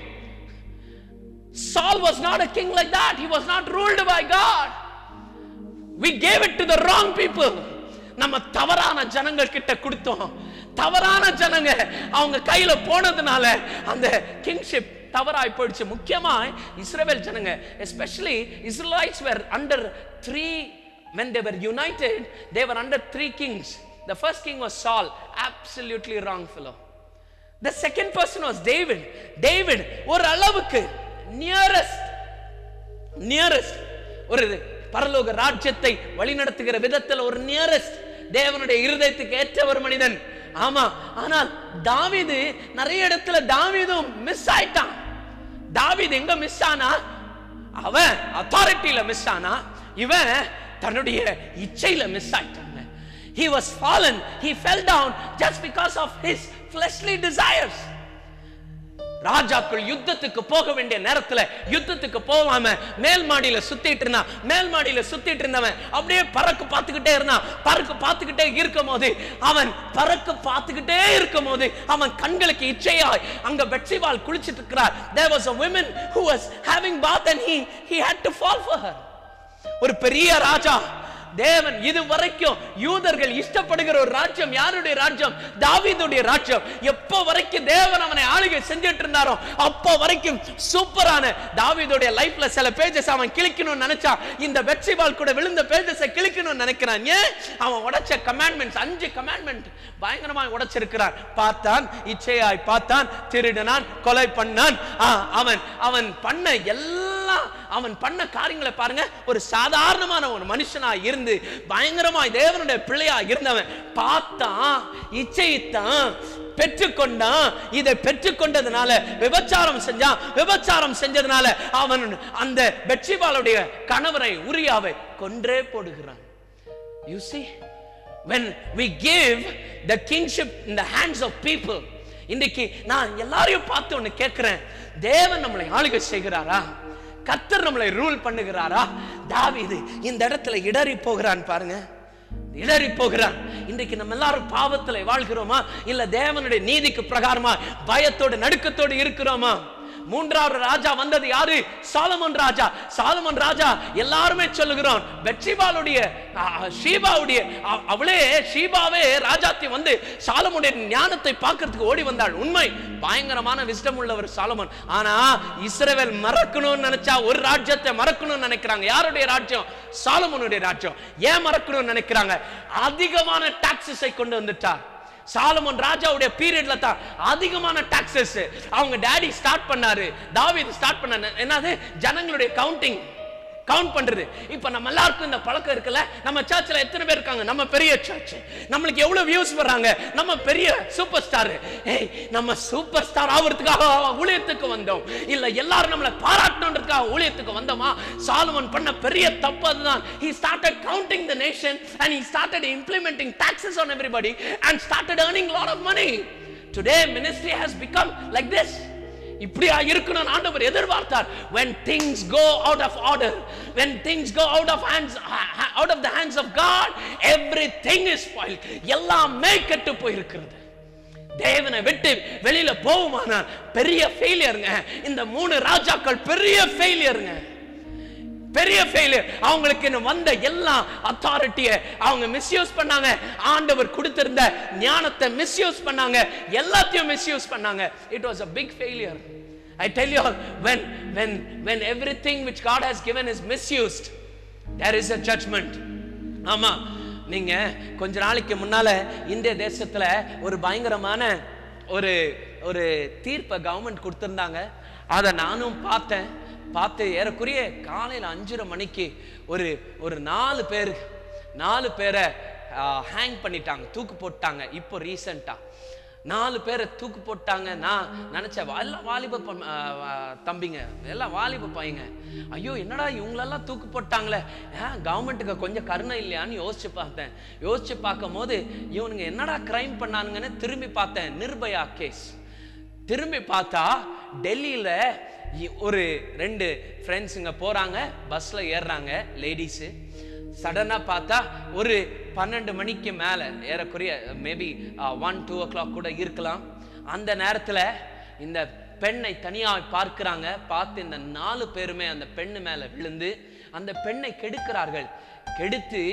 Saul was not a king like that. He was not ruled by God. we gave it to the wrong people நம்ம தவறான ஜனங்கள் கிட்ட கொடுத்தோம் தவறான ஜனங்க அவங்க கையில போனதுனால அந்த கிங்ஷிப் தவறாய் போயிடுச்சு முக்கியமா இஸ்ரவேல் ஜனங்க especially Israelites were under three when they were united they were under three kings the first king was Saul absolutely wrong fellow the second person was David David ஒரு அளவுக்கு nearest நியரஸ்ட் ஒரு பரலோக ராஜ்யத்தை வழிநடத்துகிற விதத்தில் ஒரு நியரஸ்ட் தேவனுடைய இருதயத்துக்கு ஏற்ற ஒரு மனிதன் ஆமா ஆனால் தாவீது நிறைய இடத்துல தாவீதும் மிஸ் ஆயிட்டான் தாவீது எங்க மிஸ் ஆனா அவன் அத்தாரிட்டியில மிஸ் ஆனா இவன் தன்னுடைய இச்சையில மிஸ் ஆயிட்டாங்க he was fallen he fell down just because of his fleshly desires ராஜாக்கள் யுத்தத்துக்கு போக வேண்டிய நேரத்துல யுத்தத்துக்கு போகாம மேல் மாடியில சுத்திட்டு இருந்தான் மேல் மாடியில சுத்திட்டு இருந்தவன் அப்படியே பறக்கு பார்த்துக்கிட்டே இருந்தான் பறக்கு பார்த்துக்கிட்டே இருக்கும் போது அவன் பறக்கு பார்த்துக்கிட்டே இருக்கும் போது அவன் கண்களுக்கு இச்சையாய் அங்க பெட்சிவால் குளிச்சிட்டு இருக்கிறார் there was a woman who was having bath and he he had to fall for her ஒரு பெரிய ராஜா தேவன் இது வரைக்கும் யூதர்கள் இஷ்டப்படுகிற ஒரு ராஜ்யம் யாருடைய ராஜ்யம் தாவீதுடைய ராஜ்யம் எப்போ வரைக்கும் தேவன் அவனை ஆளுகை செஞ்சுட்டு இருந்தாரோ அப்போ வரைக்கும் சூப்பரான தாவீதுடைய லைஃப்ல சில பேஜஸ் அவன் கிழிக்கணும்னு நினைச்சா இந்த வெற்றிபால் கூட விழுந்த பேஜஸை கிழிக்கணும்னு நினைக்கிறான் ஏன் அவன் உடைச்ச கமாண்ட்மெண்ட்ஸ் அஞ்சு கமாண்ட்மெண்ட் பயங்கரமாய் உடைச்சிருக்கிறான் பார்த்தான் இச்சையாய் பார்த்தான் திருடினான் கொலை பண்ணான் ஆ, அவன் அவன் பண்ண எல்லாம் அவன் பண்ண காரியங்களை பாருங்க ஒரு சாதாரணமான ஒரு மனுஷனா இருந்து பயங்கரமாய் தேவனுடைய பிள்ளையா இருந்தவன் பார்த்தான் இச்சைத்தான் பெற்றுக்கொண்டான் இதை பெற்றுக்கொண்டதுனால விபச்சாரம் செஞ்சான் விபச்சாரம் செஞ்சதுனால அவன் அந்த பெட்சிபாலுடைய கணவரை உரியாவை கொன்றே போடுகிறான் You see, when we give the kingship in the hands of people, இன்னைக்கு நான் எல்லாரையும் பார்த்து ஒண்ணு கேட்கிறேன் தேவன் நம்மளை ஆளுகை செய்கிறாரா கத்தர் நம்மளை ரூல் பண்ணுகிறாரா தாவீது இந்த இடத்துல இடறி போகிறான் பாருங்க இடறி போகிறான் இன்றைக்கு நம்ம எல்லாரும் பாவத்துல வாழ்கிறோமா இல்ல தேவனுடைய நீதிக்கு பிரகாரமா பயத்தோடு நடுக்கத்தோடு இருக்கிறோமா மூன்றாவது ராஜா வந்தது யாரு சாலமன் ராஜா சாலமன் ராஜா எல்லாருமே சொல்லுகிறோம் பெட்சிபாலுடைய ஆ, ஷீபாவுடைய அ- அவளே ஷீபாவே ராஜாத்தி வந்து சாலமுடைய ஞானத்தை பார்க்கிறதுக்கு ஓடி வந்தாள் உண்மை பயங்கரமான விஸ்டம் உள்ளவர் சாலமன் ஆனா இஸ்ரவேல் மறக்கணும்னு நினைச்சா ஒரு ராஜ்யத்தை மறக்கணும்னு நினைக்கிறாங்க யாருடைய ராஜ்யம் சாலமனுடைய ராஜ்யம் ஏன் மறக்கணும்னு நினைக்கிறாங்க அதிகமான டாக்ஸஸை கொண்டு வந்துட்டார் சாலமன் ராஜாவுடைய பீரியட்ல தான் அதிகமான டாக்ஸஸ் அவங்க டாடி ஸ்டார்ட் பண்ணாரு தாவீது ஸ்டார்ட் பண்ண என்னது ஜனங்களுடைய கவுண்டிங் கவுண்ட் பண்றது இப்ப நம்ம எல்லாருக்கும் இந்த பழக்கம் இருக்குல்ல நம்ம சர்ச்சில் எத்தனை பேர் இருக்காங்க நம்ம பெரிய சர்ச் நம்மளுக்கு எவ்வளவு வியூஸ் வர்றாங்க நம்ம பெரிய சூப்பர் ஸ்டார் ஏய் நம்ம சூப்பர் ஸ்டார் ஆகிறதுக்காக ஊழியத்துக்கு வந்தோம் இல்ல எல்லாரும் நம்மளை பாராட்டணுன்றதுக்காக ஊழியத்துக்கு வந்தோமா சாலுமன் பண்ண பெரிய தப்பு அதுதான் he started counting the nation and he started implementing taxes on everybody and started earning a lot of money today ministry has become like this இப்படியா இருக்கணும் ஆண்டவர் எதிர்பார்த்தார் when things go out of order when things go out of hands out of the hands of god everything is spoiled எல்லாமே கெட்டு போயிருக்கிறது தேவனை விட்டு வெளியில போகுமானால் பெரிய ஃபெயிலியருங்க இந்த மூணு ராஜாக்கள் பெரிய ஃபெயிலியருங்க பெரிய ஃபெயிலியர் அவங்களுக்கு இன்னும் வந்த எல்லா அத்தாரிட்டியை அவங்க மிஸ்யூஸ் பண்ணாங்க ஆண்டவர் கொடுத்திருந்த ஞானத்தை மிஸ்யூஸ் பண்ணாங்க எல்லாத்தையும் மிஸ்யூஸ் பண்ணாங்க it was a big failure I tell you when when when everything which god has given is misused there is a judgment ஆமா நீங்க கொஞ்ச நாளைக்கு முன்னால இந்திய தேசத்துல ஒரு பயங்கரமான ஒரு ஒரு தீர்ப்பை கவர்மெண்ட் கொடுத்திருந்தாங்க அதை நானும் பார்த்தேன் பார்த்து ஏறக்குறைய காலையில் அஞ்சரை மணிக்கு ஒரு ஒரு நாலு பேர் நாலு பேரை ஹேங் பண்ணிட்டாங்க தூக்கு போட்டாங்க இப்போ ரீசெண்டாக நாலு பேரை தூக்கு போட்டாங்க நான் நினச்சேன் எல்லாம் வாலிப பம்- ஆ, ஆ, தம்பிங்க எல்லாம் வாலிப பையங்க ஐயோ என்னடா இவங்களெல்லாம் தூக்கு போட்டாங்களே கவர்மெண்ட்டுக்கு கொஞ்சம் கருணை இல்லையான்னு யோசிச்சு பார்த்தேன் யோசிச்சு பார்க்கும் போது இவனுங்க என்னடா கிரைம் பண்ணானுங்கன்னு திரும்பி பார்த்தேன் நிர்பயா கேஸ் திரும்பி பார்த்தா டெல்லியில இ- ஒரு ரெண்டு ஃப்ரெண்ட்ஸுங்க போறாங்க பஸ்ல ஏறுறாங்க லேடிஸு சடனா பார்த்தா ஒரு பன்னெண்டு மணிக்கு மேலே ஏறக்குறைய maybe one to o'clock கூட இருக்கலாம் அந்த நேரத்துல இந்த பெண்ணை தனியாக பார்க்கிறாங்க பார்த்து இந்த நாலு பேருமே அந்த பெண்ணு மேல விழுந்து அந்த பெண்ணை கெடுக்கிறார்கள் கெடுத்து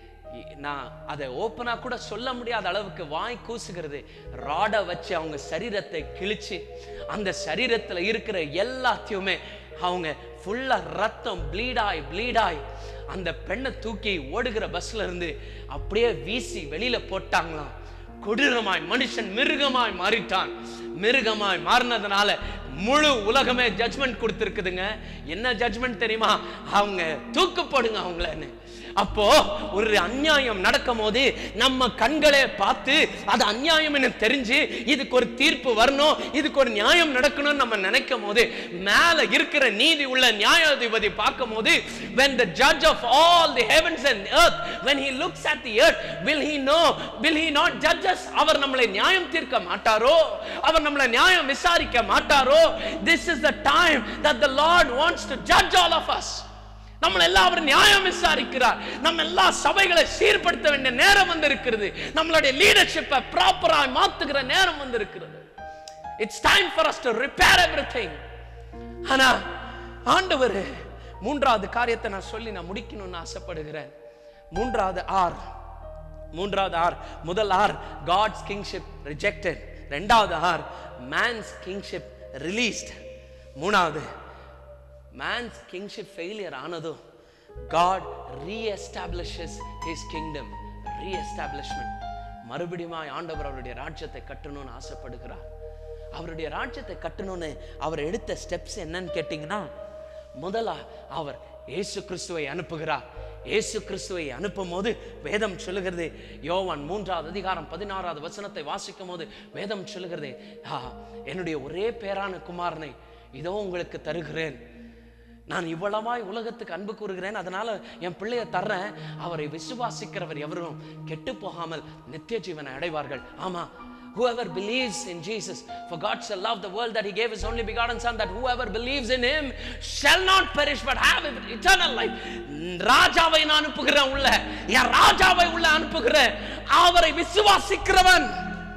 இ- நான் அதை ஓப்பனா கூட சொல்ல முடியாத அளவுக்கு வாய் கூசுகிறது ராடை வச்சு அவங்க சரீரத்தை கிழிச்சு அந்த சரீரத்துல இருக்கிற எல்லாத்தையுமே அவங்க ஃபுல்லா ரத்தம் ப்ளீடாய் ப்ளீடாய் அந்த பெண்ணை தூக்கி ஓடுகிற பஸ்ல இருந்து அப்படியே வீசி வெளியில போட்டாங்களாம் கொடூரமாய் மனுஷன் மிருகமாய் மாறிட்டான் மிருகமாய் மாறினதுனால முழு உலகமே ஜட்ஜ்மெண்ட் கொடுத்துருக்குதுங்க என்ன ஜட்ஜ்மெண்ட் தெரியுமா அவங்க தூக்கு போடுங்க அவங்களன்னு அப்போ ஒரு அநியாயம் நடக்கும் போது நம்ம கண்களே பார்த்து அது அநியாயம்னு தெரிஞ்சு இதுக்கு ஒரு தீர்ப்பு வரணும் இதுக்கு ஒரு நியாயம் நடக்கணும்னு நம்ம நினைக்கும் போது மேல இருக்கிற நீதி உள்ள நியாயாதிபதி பார்க்கும் போது when the judge of all the heavens and earth when he looks at the earth will he know will he not judge us அவர் நம்மளை நியாயம் தீர்க்க மாட்டாரோ அவர் நம்மளை நியாயம் விசாரிக்க மாட்டாரோ this is the time that the lord wants to judge all of us நம்மள எல்லாம் அவர் நியாயம் விசாரிக்கிறார் நம்ம எல்லா சபைகளை சீர்படுத்த வேண்டிய நேரம் வந்திருக்கிறது நம்மளுடைய லீடர்ஷிப்பை ப்ராப்பராக மாத்துகிற நேரம் வந்திருக்கிறது it's time for us to repair everything ஆனா ஆண்டவர் மூன்றாவது காரியத்தை நான் சொல்லி நான் முடிக்கணும்னு ஆசைப்படுகிறேன் மூன்றாவது ஆர் மூன்றாவது ஆர் முதல் ஆர் காட்ஸ் கிங்ஷிப் ரிஜெக்டட் ரெண்டாவது ஆர் மேன்ஸ் கிங்ஷிப் ரிலீஸ்ட் மூணாவது மேன்ஸ் கிங்ஷிப் ஃபெயிலியர் ஆனதும் God reestablishes his kingdom reestablishment மறுபடியும் ஆண்டவர் அவருடைய ராஜ்யத்தை கட்டணும்னு ஆசைப்படுகிறார் அவருடைய ராஜ்யத்தை கட்டணும்னு அவர் எடுத்த ஸ்டெப்ஸ் என்னன்னு கேட்டிங்கன்னா முதலா அவர் இயேசு கிறிஸ்துவை அனுப்புகிறார் இயேசு கிறிஸ்துவை அனுப்பும் போது வேதம் சொல்லுகிறது யோவான் மூன்றாவது அதிகாரம் பதினாறாவது வசனத்தை வாசிக்கும் போது வேதம் சொல்லுகிறது "ஆ, என்னுடைய ஒரே பேரான குமாரனை இதோ உங்களுக்கு தருகிறேன் நான் இவ்வளவாய் உலகத்துக்கு அன்பு கூறுகிறேன் அதனால என் பிள்ளைய தர்றேன் அவரை விசுவாசிக்கிறவர் எவரும் கெட்டு போகாமல் நித்திய ஜீவனை அடைவார்கள் ஆமா Whoever believes in Jesus, for God so loved the world that He gave His only begotten Son, that whoever believes in Him shall not perish but have eternal life. ராஜாவை நான் அனுப்புகிறேன் உள்ள என் ராஜாவை உள்ள அனுப்புகிறேன் அவரை விசுவாசிக்கிறவன்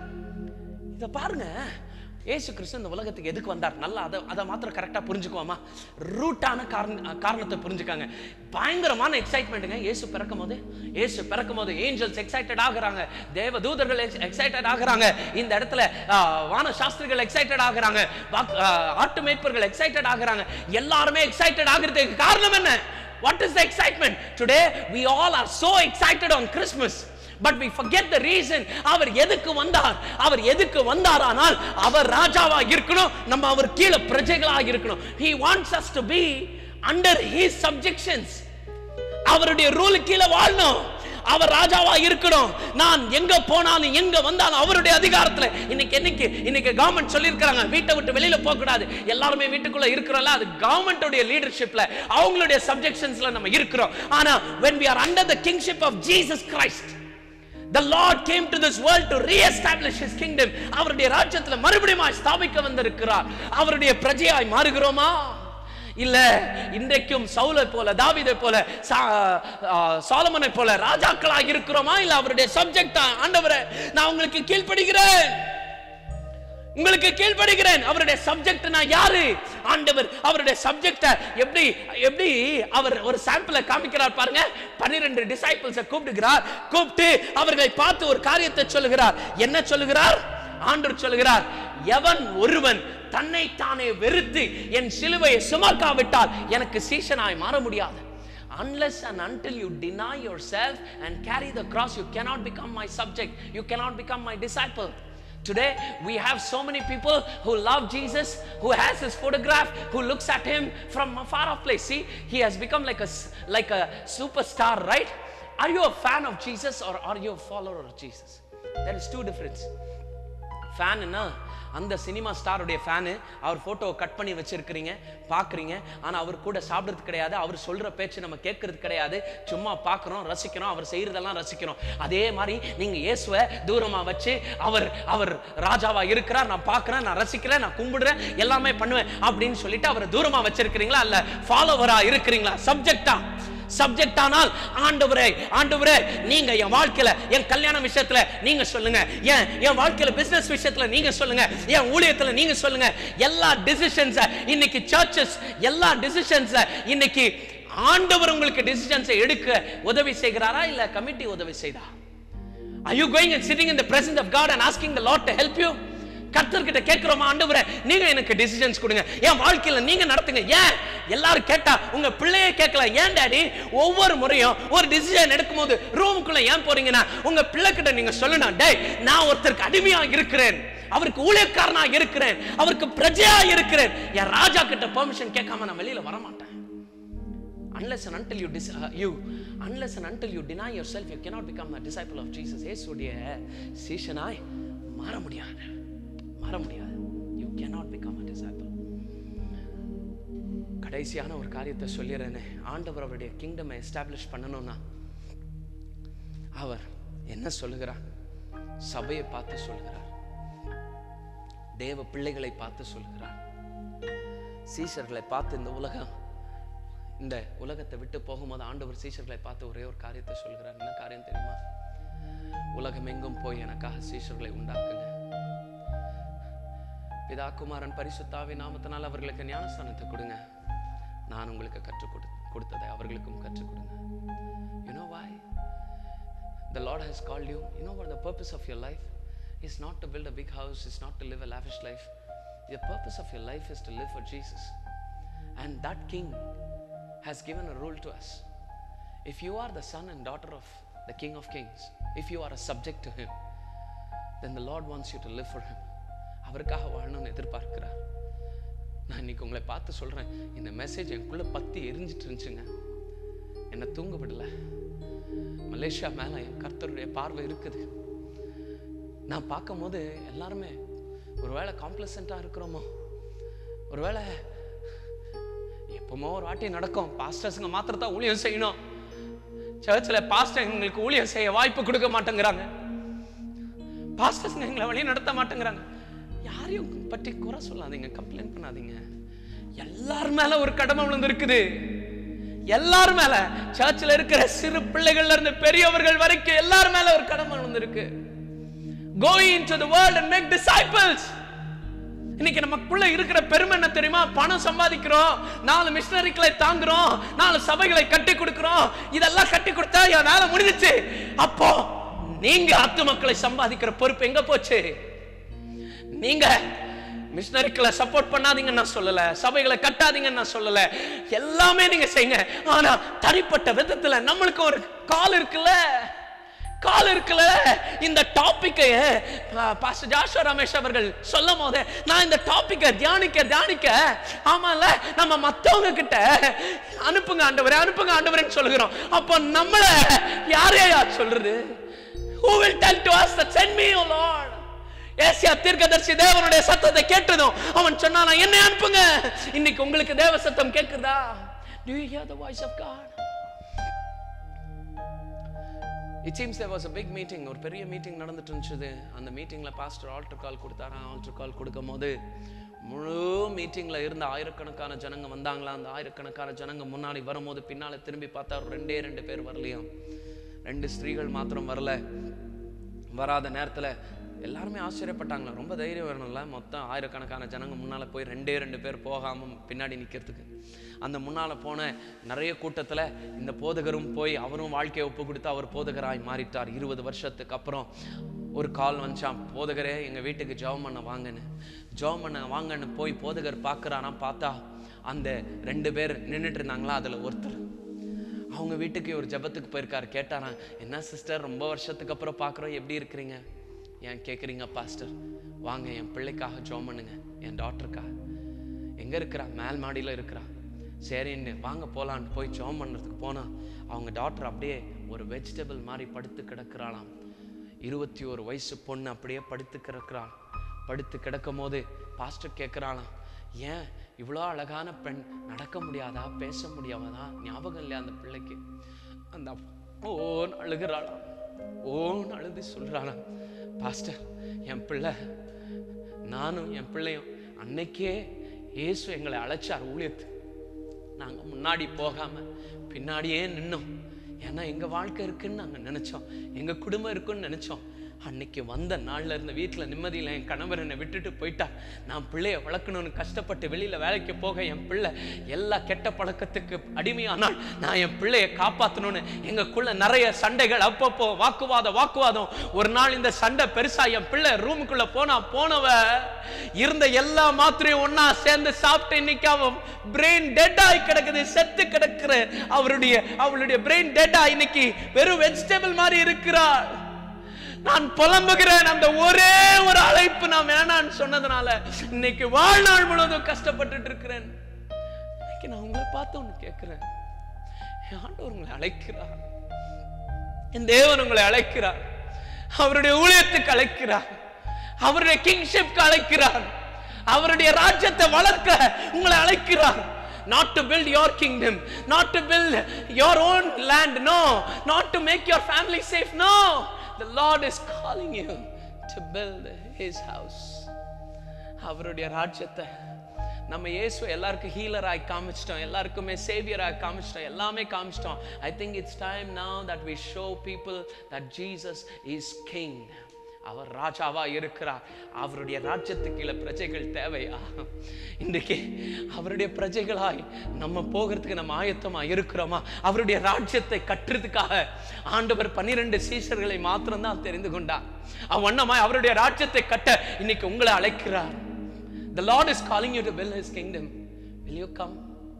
இத பாருங்க ஏசு கிறிஸ்து இந்த உலகத்துக்கு எதுக்கு வந்தார் நல்லா அதை அதை மாத்திரம் கரெக்டாக புரிஞ்சுக்குவோமா ரூட்டான காரண காரணத்தை புரிஞ்சுக்காங்க பயங்கரமான எக்ஸைட்மெண்ட்டுங்க ஏசு பிறக்கும் போது ஏசு பிறக்கும் போது ஏஞ்சல்ஸ் எக்ஸைட்டட் ஆகுறாங்க தேவ தூதர்கள் எக்ஸைட்டட் ஆகுறாங்க இந்த இடத்துல ஆ, வான சாஸ்திரிகள் எக்ஸைட்டட் ஆகுறாங்க வாக்- ஆ, ஆட்டு மேய்ப்பர்கள் எக்ஸைட்டட் ஆகுறாங்க எல்லாருமே எக்ஸைட்டட் ஆகுறதுக்கு காரணம் என்ன what is the excitement today we all are so excited on christmas but we forget the reason அவர் எதுக்கு வந்தார் அவர் எதுக்கு வந்தார் ஆனால் அவர் ராஜாவா இருக்கணும் நம்ம அவர் கீழே பிரஜைகளா இருக்கணும் he wants us to be under his subjections அவருடைய ரூல் கீழே வாழணும் அவர் ராஜாவா இருக்கணும் நான் எங்க போனாலும் எங்க வந்தாலும் அவருடைய அதிகாரத்துல இன்னைக்கு என்னைக்கு இன்னைக்கு கவர்மெண்ட் சொல்லியிருக்காங்க வீட்டை விட்டு வெளியில போக கூடாது எல்லாருமே வீட்டுக்குள்ள இருக்கிறோம்ல அது கவர்மெண்டோட லீடர்ஷிப்ல அவங்களுடைய சப்ஜெக்ஷன்ஸ்ல நம்ம இருக்கிறோம் ஆனா when we are under the kingship of Jesus Christ The Lord came to this world to re-establish His kingdom. அவருடைய ராஜ்யத்துல மறுபடியும் ஸ்தாபிக்க வந்திருக்கிறார் அவருடைய பிரஜையாய் மாறுகிறோமா இல்ல இன்றைக்கும் சவுலை போல தாவீதை போல சா- ஆ, சாலமனை போல ராஜாக்களாக இருக்கிறோமா இல்ல அவருடைய சப்ஜெக்டா ஆண்டவரே நான் உங்களுக்கு கீழ்ப்படுகிறேன் உங்களுக்கு கீழ்ப்படுகிறேன் அவருடைய சப்ஜெக்ட் நான் யாரு ஆண்டவர் அவருடைய சப்ஜெக்ட எப்படி எப்படி அவர் ஒரு சாம்பிளை காமிக்கிறார் பாருங்க பன்னிரண்டு டிசைபிள்ஸை கூப்பிடுகிறார் கூப்பிட்டு அவர்களை பார்த்து ஒரு காரியத்தை சொல்லுகிறார் என்ன சொல்லுகிறார் ஆண்டவர் சொல்லுகிறார் எவன் ஒருவன் தன்னை தானே வெறுத்து என் சிலுவையை சுமக்காவிட்டால் எனக்கு சீஷனாய் மாற முடியாது unless and until you deny yourself and carry the cross you cannot become my subject you cannot become my disciple Today, we have so many people who love Jesus, who has his photograph, who looks at him from a far off place. See, he has become like a, s- like a superstar, right? Are you a fan of Jesus or are you a follower of Jesus? There is two difference. ஃபேனுன்னா அந்த cinema ஸ்டாருடைய fan அவர் ஃபோட்டோவை cut பண்ணி வச்சிருக்கிறீங்க பார்க்குறீங்க ஆனால் அவர் கூட சாப்பிட்றது கிடையாது அவர் சொல்கிற பேச்சு நம்ம கேட்கறது கிடையாது சும்மா பார்க்குறோம் ரசிக்கிறோம் அவர் செய்கிறதெல்லாம் ரசிக்கிறோம் அதே மாதிரி நீங்கள் இயேசுவை தூரமாக வச்சு அவர் அவர் ராஜாவா இருக்கிறார் நான் பார்க்குறேன் நான் ரசிக்கிறேன் நான் கும்பிடுறேன் எல்லாமே பண்ணுவேன் அப்படின்னு சொல்லிட்டு அவரை தூரமாக வச்சிருக்கிறீங்களா இல்லை ஃபாலோவராக இருக்கிறீங்களா சப்ஜெக்டா சப்ஜெக்ட் ஆனால் ஆண்டவரே ஆண்டவரே நீங்க என் வாழ்க்கையில என் கல்யாண விஷயத்துல நீங்க சொல்லுங்க என் என் வாழ்க்கையில பிசினஸ் விஷயத்துல நீங்க சொல்லுங்க என் ஊழியத்துல நீங்க சொல்லுங்க எல்லா டிசிஷன்ஸ் இன்னைக்கு சர்ச்சஸ் எல்லா டிசிஷன்ஸ் இன்னைக்கு ஆண்டவர் உங்களுக்கு டிசிஷன்ஸை எடுக்க உதவி செய்கிறாரா இல்ல கமிட்டி உதவி செய்தா Are you going and sitting in the presence of God and asking the Lord to help you? கர்த்தர்கிட்ட கேட்கிறோமா ஆண்டவரே நீங்க எனக்கு டிசிஷன்ஸ் கொடுங்க என் வாழ்க்கையில நீங்க நடத்துங்க ஏன் எல்லாரும் கேட்டா உங்க பிள்ளையே கேட்கல ஏன் டாடி ஒவ்வொரு முறையும் ஒரு டிசிஷன் எடுக்கும்போது ரூமுக்குள்ள ஏன் போறீங்கன்னா உங்க பிள்ளை கிட்ட நீங்க சொல்லணும் டேய் நான் ஒருத்தருக்கு அடிமையா இருக்கிறேன் அவருக்கு ஊழியக்காரனா இருக்கிறேன் அவருக்கு பிரஜையா இருக்கிறேன் என் ராஜா கிட்ட பெர்மிஷன் கேட்காம நான் வெளியில வர மாட்டேன் unless and until you dis- uh, you unless and until you deny yourself you cannot become a disciple of Jesus இயேசுடைய சீஷனாய் மாற முடியாது மாற முடியாது you cannot become a disciple கடைசியான ஒரு காரியத்தை சொல்லிடுறேனே ஆண்டவர் அவருடைய கிங்டம் எஸ்டாப்ளிஷ் பண்ணணும்னா அவர் என்ன சொல்லுகிறார் சபையை பார்த்து சொல்லுகிறார் தேவ பிள்ளைகளை பார்த்து சொல்லுகிறார் சீஷர்களை பார்த்து இந்த உலகம் இந்த உலகத்தை விட்டு போகும்போது ஆண்டவர் சீஷர்களை பார்த்து ஒரே ஒரு காரியத்தை சொல்கிறார் என்ன காரியம் தெரியுமா உலகம் எங்கும் போய் எனக்காக சீஷர்களை உண்டாக்குங்க பிதா குமாரன் பரிசுத்தாவி நாமத்தினால் அவர்களுக்கு ஞானஸ்தானத்தை கொடுங்க நான் உங்களுக்கு கற்றுக் கொடு கொடுத்ததை அவர்களுக்கும் கற்றுக் கொடுங்க you know why the lord has called you you know what the purpose of your life is not to build a big house is not to live a lavish life the purpose of your life is to live for jesus and that king has given a rule to us. If you are the son and daughter of the King of Kings, if you are a subject to him, then the Lord wants you to live for him. அவருக்காக வாழணும்னு எதிர்பார்க்கிறார் நான் இன்னைக்கு உங்களை பார்த்து சொல்றேன் இந்த message எனக்குள்ள பத்தி எரிஞ்சிட்டு இருந்துச்சுங்க என்னை தூங்க விடல மலேசியா மேல என் கர்த்தருடைய பார்வை இருக்குது நான் பார்க்கும்போது எல்லாருமே ஒருவேளை காம்ப்ளசண்ட்டாக இருக்கிறோமோ ஒருவேளை எப்பவுமோ ஒரு வாட்டி நடக்கும் பாஸ்டர்ஸுங்க மாத்திரத்தான் ஊழியம் செய்யணும் சர்ச்சில் பாஸ்டர் எங்களுக்கு ஊழியம் செய்ய வாய்ப்பு கொடுக்க மாட்டேங்கிறாங்க பாஸ்டர்ஸுங்க எங்களை வழி நடத்த மாட்டேங்கிறாங்க யாரையும் பற்றி குறை சொல்லாதீங்க கம்ப்ளைண்ட் பண்ணாதீங்க எல்லார் மேல ஒரு கடமை விழுந்திருக்குது எல்லார் மேல சர்ச்சில் இருக்கிற சிறு பிள்ளைகள்ல இருந்து பெரியவர்கள் வரைக்கும் எல்லார் மேல ஒரு கடமை விழுந்திருக்கு go into the world and make disciples இன்னைக்கு நமக்குள்ள இருக்கிற பெருமை என்ன தெரியுமா பணம் சம்பாதிக்கிறோம் நாலு மிஷினரிகளை தாங்குறோம் நாலு சபைகளை கட்டி கொடுக்கிறோம் இதெல்லாம் கட்டி கொடுத்தா என் வேலை முடிஞ்சிச்சு அப்போ நீங்க ஆத்து மக்களை சம்பாதிக்கிற பொறுப்பு எங்க போச்சு நீங்க மிஷினரிக்களை சப்போர்ட் பண்ணாதீங்கன்னு நான் சொல்லல சபைகளை கட்டாதீங்கன்னு நான் சொல்லல எல்லாமே நீங்க செய்யுங்க ஆனா தனிப்பட்ட விதத்துல நம்மளுக்கு ஒரு கால் இருக்குல்ல கால் இருக்குல்ல இந்த டாபிக்கை பாஸ்டர் ஜாஷுவா ரமேஷ் அவர்கள் சொல்லும் போது நான் இந்த டாபிக்கை தியானிக்க தியானிக்க ஆமால நம்ம மத்தவங்க கிட்ட அனுப்புங்க ஆண்டவரே அனுப்புங்க ஆண்டவரேன்னு சொல்லுகிறோம் அப்போ நம்மள யாரையா சொல்றது who will tell to us that send me o lord ஏசியா தீர்க்கதரிசி தேவனுடைய சத்தத்தை கேட்டதும் அவன் சொன்னானா என்னை அனுப்புங்க இன்னைக்கு உங்களுக்கு தேவ சத்தம் கேக்குதா do you hear the voice of god it seems there was a big meeting ஒரு பெரிய மீட்டிங் நடந்துட்டு இருந்துச்சு அந்த மீட்டிங்கில் பாஸ்டர் ஆல்டர் கால் கொடுத்தாராம் ஆல்டர் கால் கொடுக்கும் போது முழு மீட்டிங்கில் இருந்த ஆயிரக்கணக்கான ஜனங்க வந்தாங்களா அந்த ஆயிரக்கணக்கான ஜனங்க முன்னாடி வரும்போது பின்னால் திரும்பி பார்த்தா ஒரு ரெண்டே ரெண்டு பேர் வரலையாம் ரெண்டு ஸ்திரீகள் மாத்திரம் வரல வராத நேரத்தில் எல்லாருமே ஆச்சரியப்பட்டாங்களா ரொம்ப தைரியம் வரணும்ல மொத்தம் ஆயிரக்கணக்கான ஜனங்க முன்னால் போய் ரெண்டே ரெண்டு பேர் போகாமல் பின்னாடி நிற்கிறதுக்கு அந்த முன்னால் போன நிறைய கூட்டத்தில் இந்த போதகரும் போய் அவரும் வாழ்க்கையை ஒப்பு கொடுத்து அவர் போதகராய் மாறிட்டார் இருபது வருஷத்துக்கு அப்புறம் ஒரு கால் வந்துச்சான் போதகரே எங்கள் வீட்டுக்கு ஜெபம் பண்ண வாங்கன்னு ஜெபம் பண்ண வாங்கன்னு போய் போதகர் பார்க்குறானா பார்த்தா அந்த ரெண்டு பேர் நின்றுட்டு இருந்தாங்களா அதில் ஒருத்தர் அவங்க வீட்டுக்கு ஒரு ஜெபத்துக்கு போயிருக்காரு கேட்டாராம் என்ன சிஸ்டர் ரொம்ப வருஷத்துக்கு அப்புறம் பார்க்குறோம் எப்படி இருக்கிறீங்க ஏன் கேட்குறீங்க பாஸ்டர் வாங்க என் பிள்ளைக்காக ஜோம் பண்ணுங்க என் டாக்டருக்காக எங்கே இருக்கிறா மேல் மாடியில் இருக்கிறா சரின்னு வாங்க போகலான்னு போய் ஜோம் பண்ணுறதுக்கு போனா அவங்க டாக்டர் அப்படியே ஒரு வெஜிடபிள் மாதிரி படுத்து கிடக்குறாளாம் இருபத்தி ஒரு வயசு பொண்ணு அப்படியே படுத்து கிடக்குறாள் படுத்து கிடக்கும் போது பாஸ்டர் கேட்குறாளாம் ஏன் இவ்வளோ அழகான பெண் நடக்க முடியாதா பேச முடியாதா ஞாபகம் இல்லையா அந்த பிள்ளைக்கு அந்த அப்பா ஓன்னு அழுகிறாளாம் ஓன்னு அழுது சொல்கிறாளாம் பாஸ்டர் என் பிள்ளை நானும் என் பிள்ளையும் அன்னைக்கே இயேசு எங்களை அழைச்சார் ஊழியத்து நாங்கள் முன்னாடி போகாம பின்னாடியே நின்னோம் ஏன்னா எங்க வாழ்க்கை இருக்குன்னு நாங்கள் நினைச்சோம் எங்க குடும்பம் இருக்குன்னு நினைச்சோம் அன்னைக்கு வந்த நாள்ல இருந்த வீட்டில் நிம்மதியில் என் கணவர் என்னை விட்டுட்டு போயிட்டா நான் பிள்ளைய வளர்க்கணும்னு கஷ்டப்பட்டு வெளியில வேலைக்கு போக என் பிள்ளை எல்லா கெட்ட பழக்கத்துக்கு அடிமையானால் நான் என் பிள்ளைய காப்பாற்றணும்னு எங்களுக்குள்ள நிறைய சண்டைகள் அப்பப்போ வாக்குவாதம் வாக்குவாதம் ஒரு நாள் இந்த சண்டை பெருசா என் பிள்ளை ரூமுக்குள்ள போனா போனவ இருந்த எல்லா மாத்திரையும் ஒண்ணா சேர்ந்து சாப்பிட்டு இன்னைக்கு அவன் பிரெயின் டெட் ஆகி கிடக்குது செத்து கிடக்குற அவருடைய அவளுடைய பிரெயின் டெட் ஆகி இன்னைக்கு வெறும் வெஜிடபிள் மாதிரி இருக்கிறாள் நான் புலம்புகிறேன் அந்த ஒரே ஒரு அழைப்பு நான் வேணான்னு சொன்னதுனால இன்னைக்கு வாழ்நாள் முழுவதும் கஷ்டப்பட்டுட்டு இருக்கிறேன் இன்னைக்கு நான் உங்களை பார்த்து ஒன்று கேட்கிறேன் என் ஆண்டவர் உங்களை அழைக்கிறார் என் தேவன் உங்களை அழைக்கிறார் அவருடைய ஊழியத்துக்கு அழைக்கிறார் அவருடைய கிங்ஷிப்க்கு அழைக்கிறார் அவருடைய ராஜ்யத்தை வளர்க்க உங்களை அழைக்கிறார் not to build your kingdom not to build your own land no not to make your family safe no the lord is calling you to build his house அவருடைய ராஜ்யத்தை நம்ம இயேசு எல்லாருக்கும் ஹீலராய் காமிச்சிட்டோம் எல்லாருக்குமே சேவியராய் காமிச்சிட்டோம் எல்லாமே காமிச்சிட்டோம் I think it's time now that we show people that Jesus is king அவர் ராஜாவா இருக்கிறார் அவருடைய ராஜ்யத்துக்கு கீழே பிரஜைகள் தேவையா இன்றைக்கு அவருடைய பிரஜைகளாய் நம்ம போகிறதுக்கு நம்ம ஆயத்தமா இருக்கிறோமா அவருடைய ராஜ்யத்தை கட்டுறதுக்காக ஆண்டவர் பன்னிரண்டு சீசர்களை மாத்திரம்தான் தெரிந்து கொண்டார் அவ்வண்ணமாய் அவருடைய ராஜ்யத்தை கட்ட இன்னைக்கு உங்களை அழைக்கிறார் The Lord is calling you to build His kingdom. Will you come?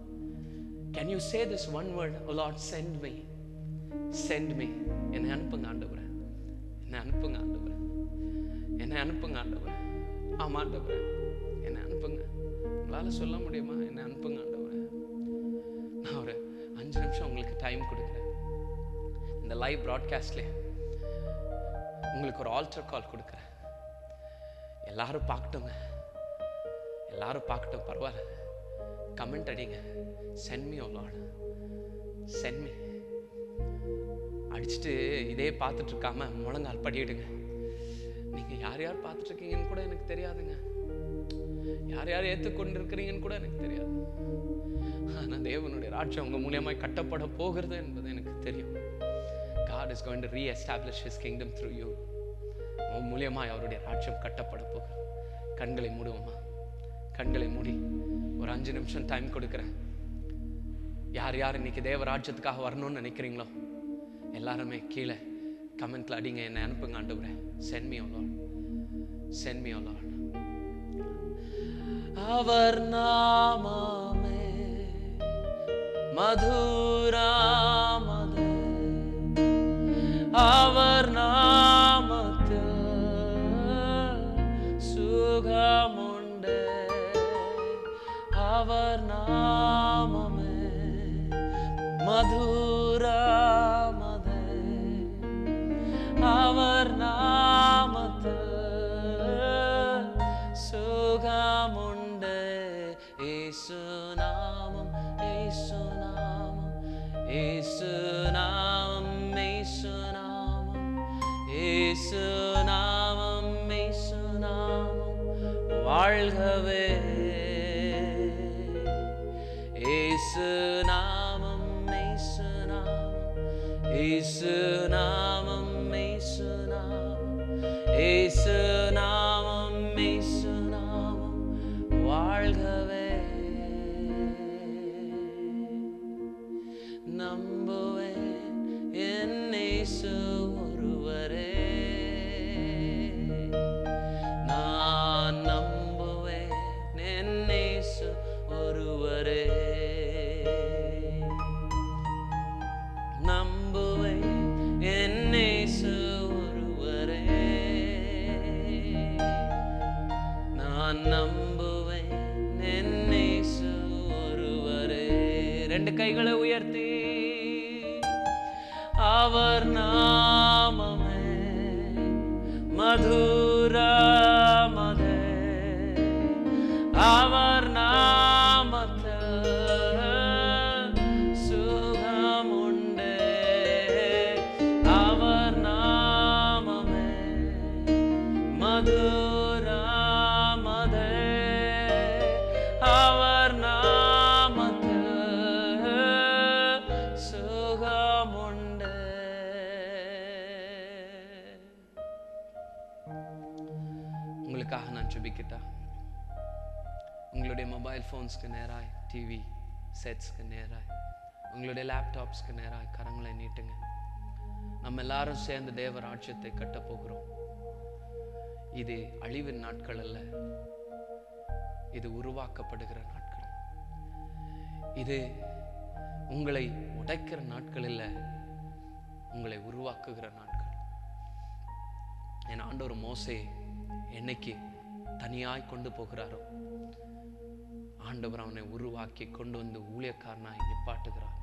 Can you say this one word? Oh Lord, send me. Send me. என்னை அனுப்புங்க ஆண்டவரே என்னை அனுப்புங்க ஆண்டவரே என்னை அனுப்புங்க ஆண்டவரே ஆமா ஆண்டவரே என்னை அனுப்புங்க உங்களால சொல்ல முடியுமா என்னை அனுப்புங்க ஆண்டவரே நான் ஒரு அஞ்சு நிமிஷம் உங்களுக்கு டைம் கொடுக்குறேன் இந்த லைவ் ப்ராட்காஸ்ட்லேயே உங்களுக்கு ஒரு ஆல்டர் கால் கொடுக்குறேன் எல்லாரும் பார்க்கட்டுங்க எல்லாரும் பார்க்கட்டும் பரவாயில்ல கமெண்ட் அடிங்க send me O lord send me அடிச்சுட்டு இதே பார்த்துட்டு இருக்காம முழங்கால் படியிடுங்க நீங்க யார் யார் பார்த்துட்டு இருக்கீங்கன்னு கூட எனக்கு தெரியாதுங்க யார் யார் ஏற்றுக்கொண்டு இருக்கிறீங்கன்னு கூட எனக்கு தெரியாது ஆனா தேவனுடைய ராஜ்யம் உங்க மூலியமாய் கட்டப்பட போகிறது என்பது எனக்கு தெரியும் God is going to re-establish his kingdom through you உன் மூலியமாய் அவருடைய ராஜ்யம் கட்டப்பட போகிறது கண்களை மூடுவோமா கண்களை மூடி ஒரு அஞ்சு நிமிஷம் டைம் கொடுக்குறேன் யார் யார் இன்னைக்கு தேவ ராஜ்யத்துக்காக வரணும்னு நினைக்கிறீங்களோ எல்லாருமே கீழே கமெண்ட்ல அடிங்க என்னை அனுப்புங்க ஆண்டவரே send me lord send me lord அவர் நாமமே மதுராமது அவர் அவர் நாமமே மதுராமதே அவர் நாமத்தில் சுகமுண்டு இயேசு நாமம் இயேசு நாமம் இயேசு நாமம் இயேசு நாமம் இயேசு நாமம் இயேசு நாமம் வாழ்கவே இயேசு நாமம் இயேசு நாமம் இயேசு நாமம் இயேசு நாமம் இயேசு நாமம் இயேசு நாமம் வாழ்கவே நம்புவேன் என் இயேசு ஒருவரே நான் நம்புவேன் என் இயேசு ஒருவரே நம்புவேன் என் இயேசு ஒருவரே நான் நம்புவேன் என் இயேசு ஒருவரே ரெண்டு கைகளை உயர்த்தி அவர் நாமமே மதுரமதே அவர் நாமத்தில் சுகமுண்டு அவர் நாமமே மதுரமதே அவர் நாமத்தில் சுகமுண்டு உங்களுக்காக நான் ஜெபிக்கிட்டா உங்களுடைய மொபைல் ஃபோன்ஸ்க்கு நேராய் டிவி செட்ஸ்க்கு நேராய் உங்களுடைய லேப்டாப்ஸ்க்கு நேராய் கரங்களை நீட்டுங்க நம்ம எல்லாரும் சேர்ந்து தேவ ராஜ்யத்தை கட்டப் போகிறோம் இது அழிவின் நாட்கள் அல்ல இது உருவாக்கப்படுகிற நாட்கள் இது உங்களை உடைக்கிற நாட்கள் இல்ல உங்களை உருவாக்குகிற நாட்கள் என் ஆண்டவர் மோசே என்னைக்கு தனியாய் கொண்டு போகிறாரோ ஆண்டவர் அவனை உருவாக்கி கொண்டு வந்து ஊழியக்காரனாய் நிப்பாட்டுகிறார்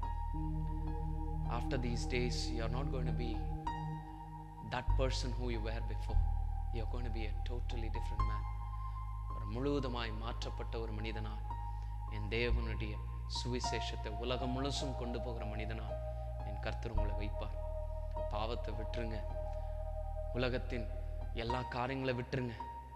after these days you are not going be that person who you were before you are going be a totally different man ஒரு முழுவதுமாய் மாற்றப்பட்ட ஒரு மனிதனாய் என் தேவனுடைய சுவிசேஷத்தை உலகம் முழுசும் கொண்டு போகிற மனிதனாய் என் கர்த்தர் உங்களை வைப்பார் பாவத்தை விட்டுருங்க உலகத்தின் எல்லா காரியங்களை விட்டுருங்க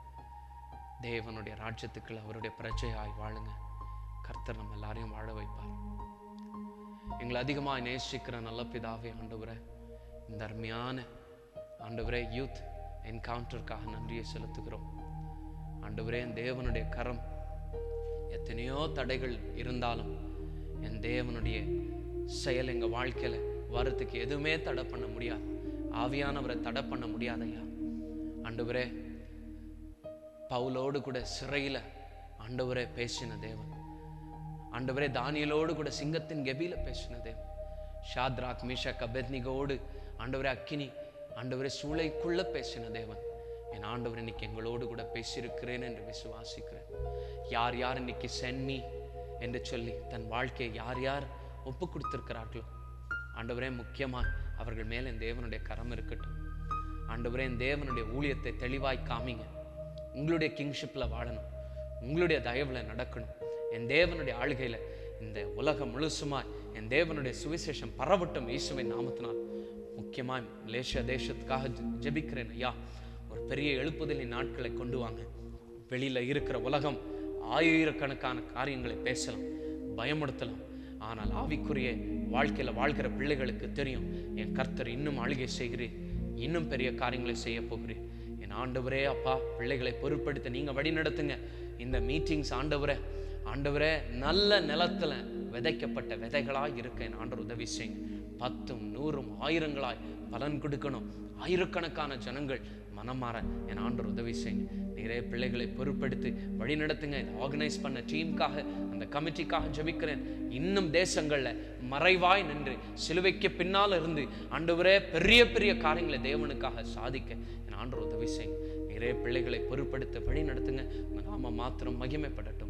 தேவனுடைய ராஜ்யத்துக்குள்ள அவருடைய பிரஜையாய் வாழுங்க கர்த்தர் நம்ம எல்லாரையும் வாழ வைப்பார் எங்களை அதிகமாக நேசிக்கிற நல்ல பிதாவே ஆண்டவரே இந்த அருமையான ஆண்டவரே யூத் என்கவுண்டருக்காக நன்றியை செலுத்துகிறோம் ஆண்டவரே என் தேவனுடைய கரம் எத்தனையோ தடைகள் இருந்தாலும் என் தேவனுடைய செயல் எங்க வாழ்க்கையில வரத்துக்கு எதுவுமே தடை பண்ண முடியாது ஆவியானவரை தடை பண்ண முடியாதையா ஆண்டவரே பவுலோடு கூட சிறையில ஆண்டவரே பேசின தேவன் ஆண்டவரே தானியலோடு கூட சிங்கத்தின் கெபியில பேசின தேவன் ஷாத்ராக் மீஷக் அபெத்னிகோடு ஆண்டவரே அக்கினி ஆண்டவரே சூளைக்குள்ள பேசின தேவன் என் ஆண்டவர் இன்னைக்கு எங்களோடு கூட பேசியிருக்கிறேன் என்று விசுவாசிக்கிறேன் யார் யார் இன்னைக்கு சென்மி என்று சொல்லி தன் வாழ்க்கையை யார் யார் ஒப்பு கொடுத்திருக்கிறார்களோ ஆண்டவரே முக்கியமாய் அவர்கள் மேலே என் தேவனுடைய கரம் இருக்கட்டும் ஆண்டவரே என் தேவனுடைய ஊழியத்தை தெளிவாய் காமிங்க உங்களுடைய கிங்ஷிப்ல வாழணும் உங்களுடைய தயவுல நடக்கணும் என் தேவனுடைய ஆளுகையில இந்த உலகம் முழுசுமாய் என் தேவனுடைய சுவிசேஷம் பரவட்டும் இயேசுவின் நாமத்தினால் முக்கியமாய் மலேசியா தேசத்துக்காக ஜெ- ஜெபிக்கிறேன் ஐயா ஒரு பெரிய எழுப்புதலின் நாட்களை கொண்டு வாங்க வெளியில இருக்கிற உலகம் ஆயிரக்கணக்கான காரியங்களை பேசலாம் பயமுடுத்தலாம் ஆனால் ஆவிக்குரிய வாழ்க்கையில வாழ்கிற பிள்ளைகளுக்கு தெரியும் என் கர்த்தர் இன்னும் ஆளுகை செய்கிறேன் இன்னும் பெரிய காரியங்களை செய்ய போகிறேன் என் ஆண்டவரே அப்பா பிள்ளைகளை பொருட்படுத்த நீங்க வழி நடத்துங்க இந்த மீட்டிங்ஸ் ஆண்டவரே ஆண்டவரே நல்ல நிலத்துல விதைக்கப்பட்ட விதைகளாய் இருக்க என் ஆண்டவர் உதவி செய்யுங்க பத்தும் நூறும் ஆயிரங்களாய் பலன் கொடுக்கணும் ஆயிரக்கணக்கான ஜனங்கள் மனம் மாற என் ஆண்டவர் உதவி செய்யுங்க நிறைய பிள்ளைகளை பொறுப்பெடுத்து வழி நடத்துங்க இதை ஆர்கனைஸ் பண்ண டீமுக்காக அந்த கமிட்டிக்காக ஜெபிக்கிறேன் இன்னும் தேசங்கள்ல மறைவாய் நின்று சிலுவைக்கு பின்னால் இருந்து ஆண்டவரே பெரிய பெரிய காரியங்களை தேவனுக்காக சாதிக்க என் ஆண்டவர் உதவி செய்யுங்க நிறைய பிள்ளைகளை பொறுப்படுத்த வழி நடத்துங்க உங்க நாம மாத்திரம் மகிமைப்படட்டும்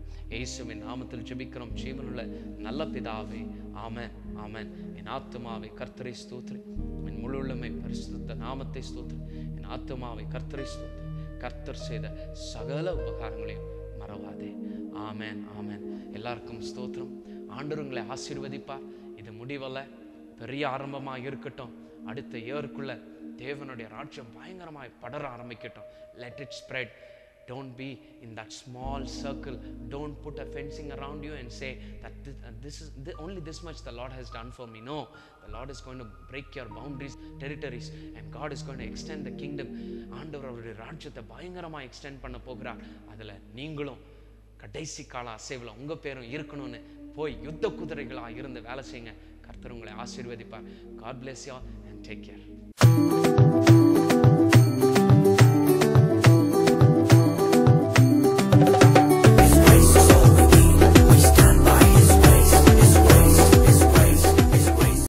இயேசுவின் நாமத்தில் ஜெபிக்கிறோம் ஜீவனுள்ள நல்ல பிதாவே ஆமென் ஆமென் என் ஆத்துமாவை கர்த்தரை ஸ்தோத்ரி என் முழு உள்ளமை பரிசுத்த நாமத்தை ஸ்தோத்ரி என் ஆத்துமாவை கர்த்தரை ஸ்தோத்ரி கர்த்தர் செய்த சகல உபகாரங்களையும் மறவாதே ஆமென் ஆமென் எல்லாருக்கும் ஸ்தோத்திரம் ஆண்டவர் உங்களை ஆசீர்வதிப்பார் இது முடிவல்ல பெரிய ஆரம்பமாக இருக்கட்டும் அடுத்த இயருக்குள்ள தேவனுடைய ராஜ்யம் பயங்கரமாய் படர ஆரம்பிக்கட்டும் let it spread don't be in that small circle don't put a fencing around you and say that this, uh, this is the, only this much the lord has done for me no the lord is going to break your boundaries territories and god is going to extend the kingdom ஆண்டவர் அவருடைய ராஜ்யத்தை பயங்கரமாக extend பண்ண போகிறார் அதில் நீங்களும் கடைசி கால அசைவில் உங்கள் பேரும் இருக்கணும்னு போய் யுத்த குதிரைகளாக இருந்து வேலை செய்யுங்க கர்த்தர் உங்களை ஆசீர்வதிப்பார் God bless you all and take care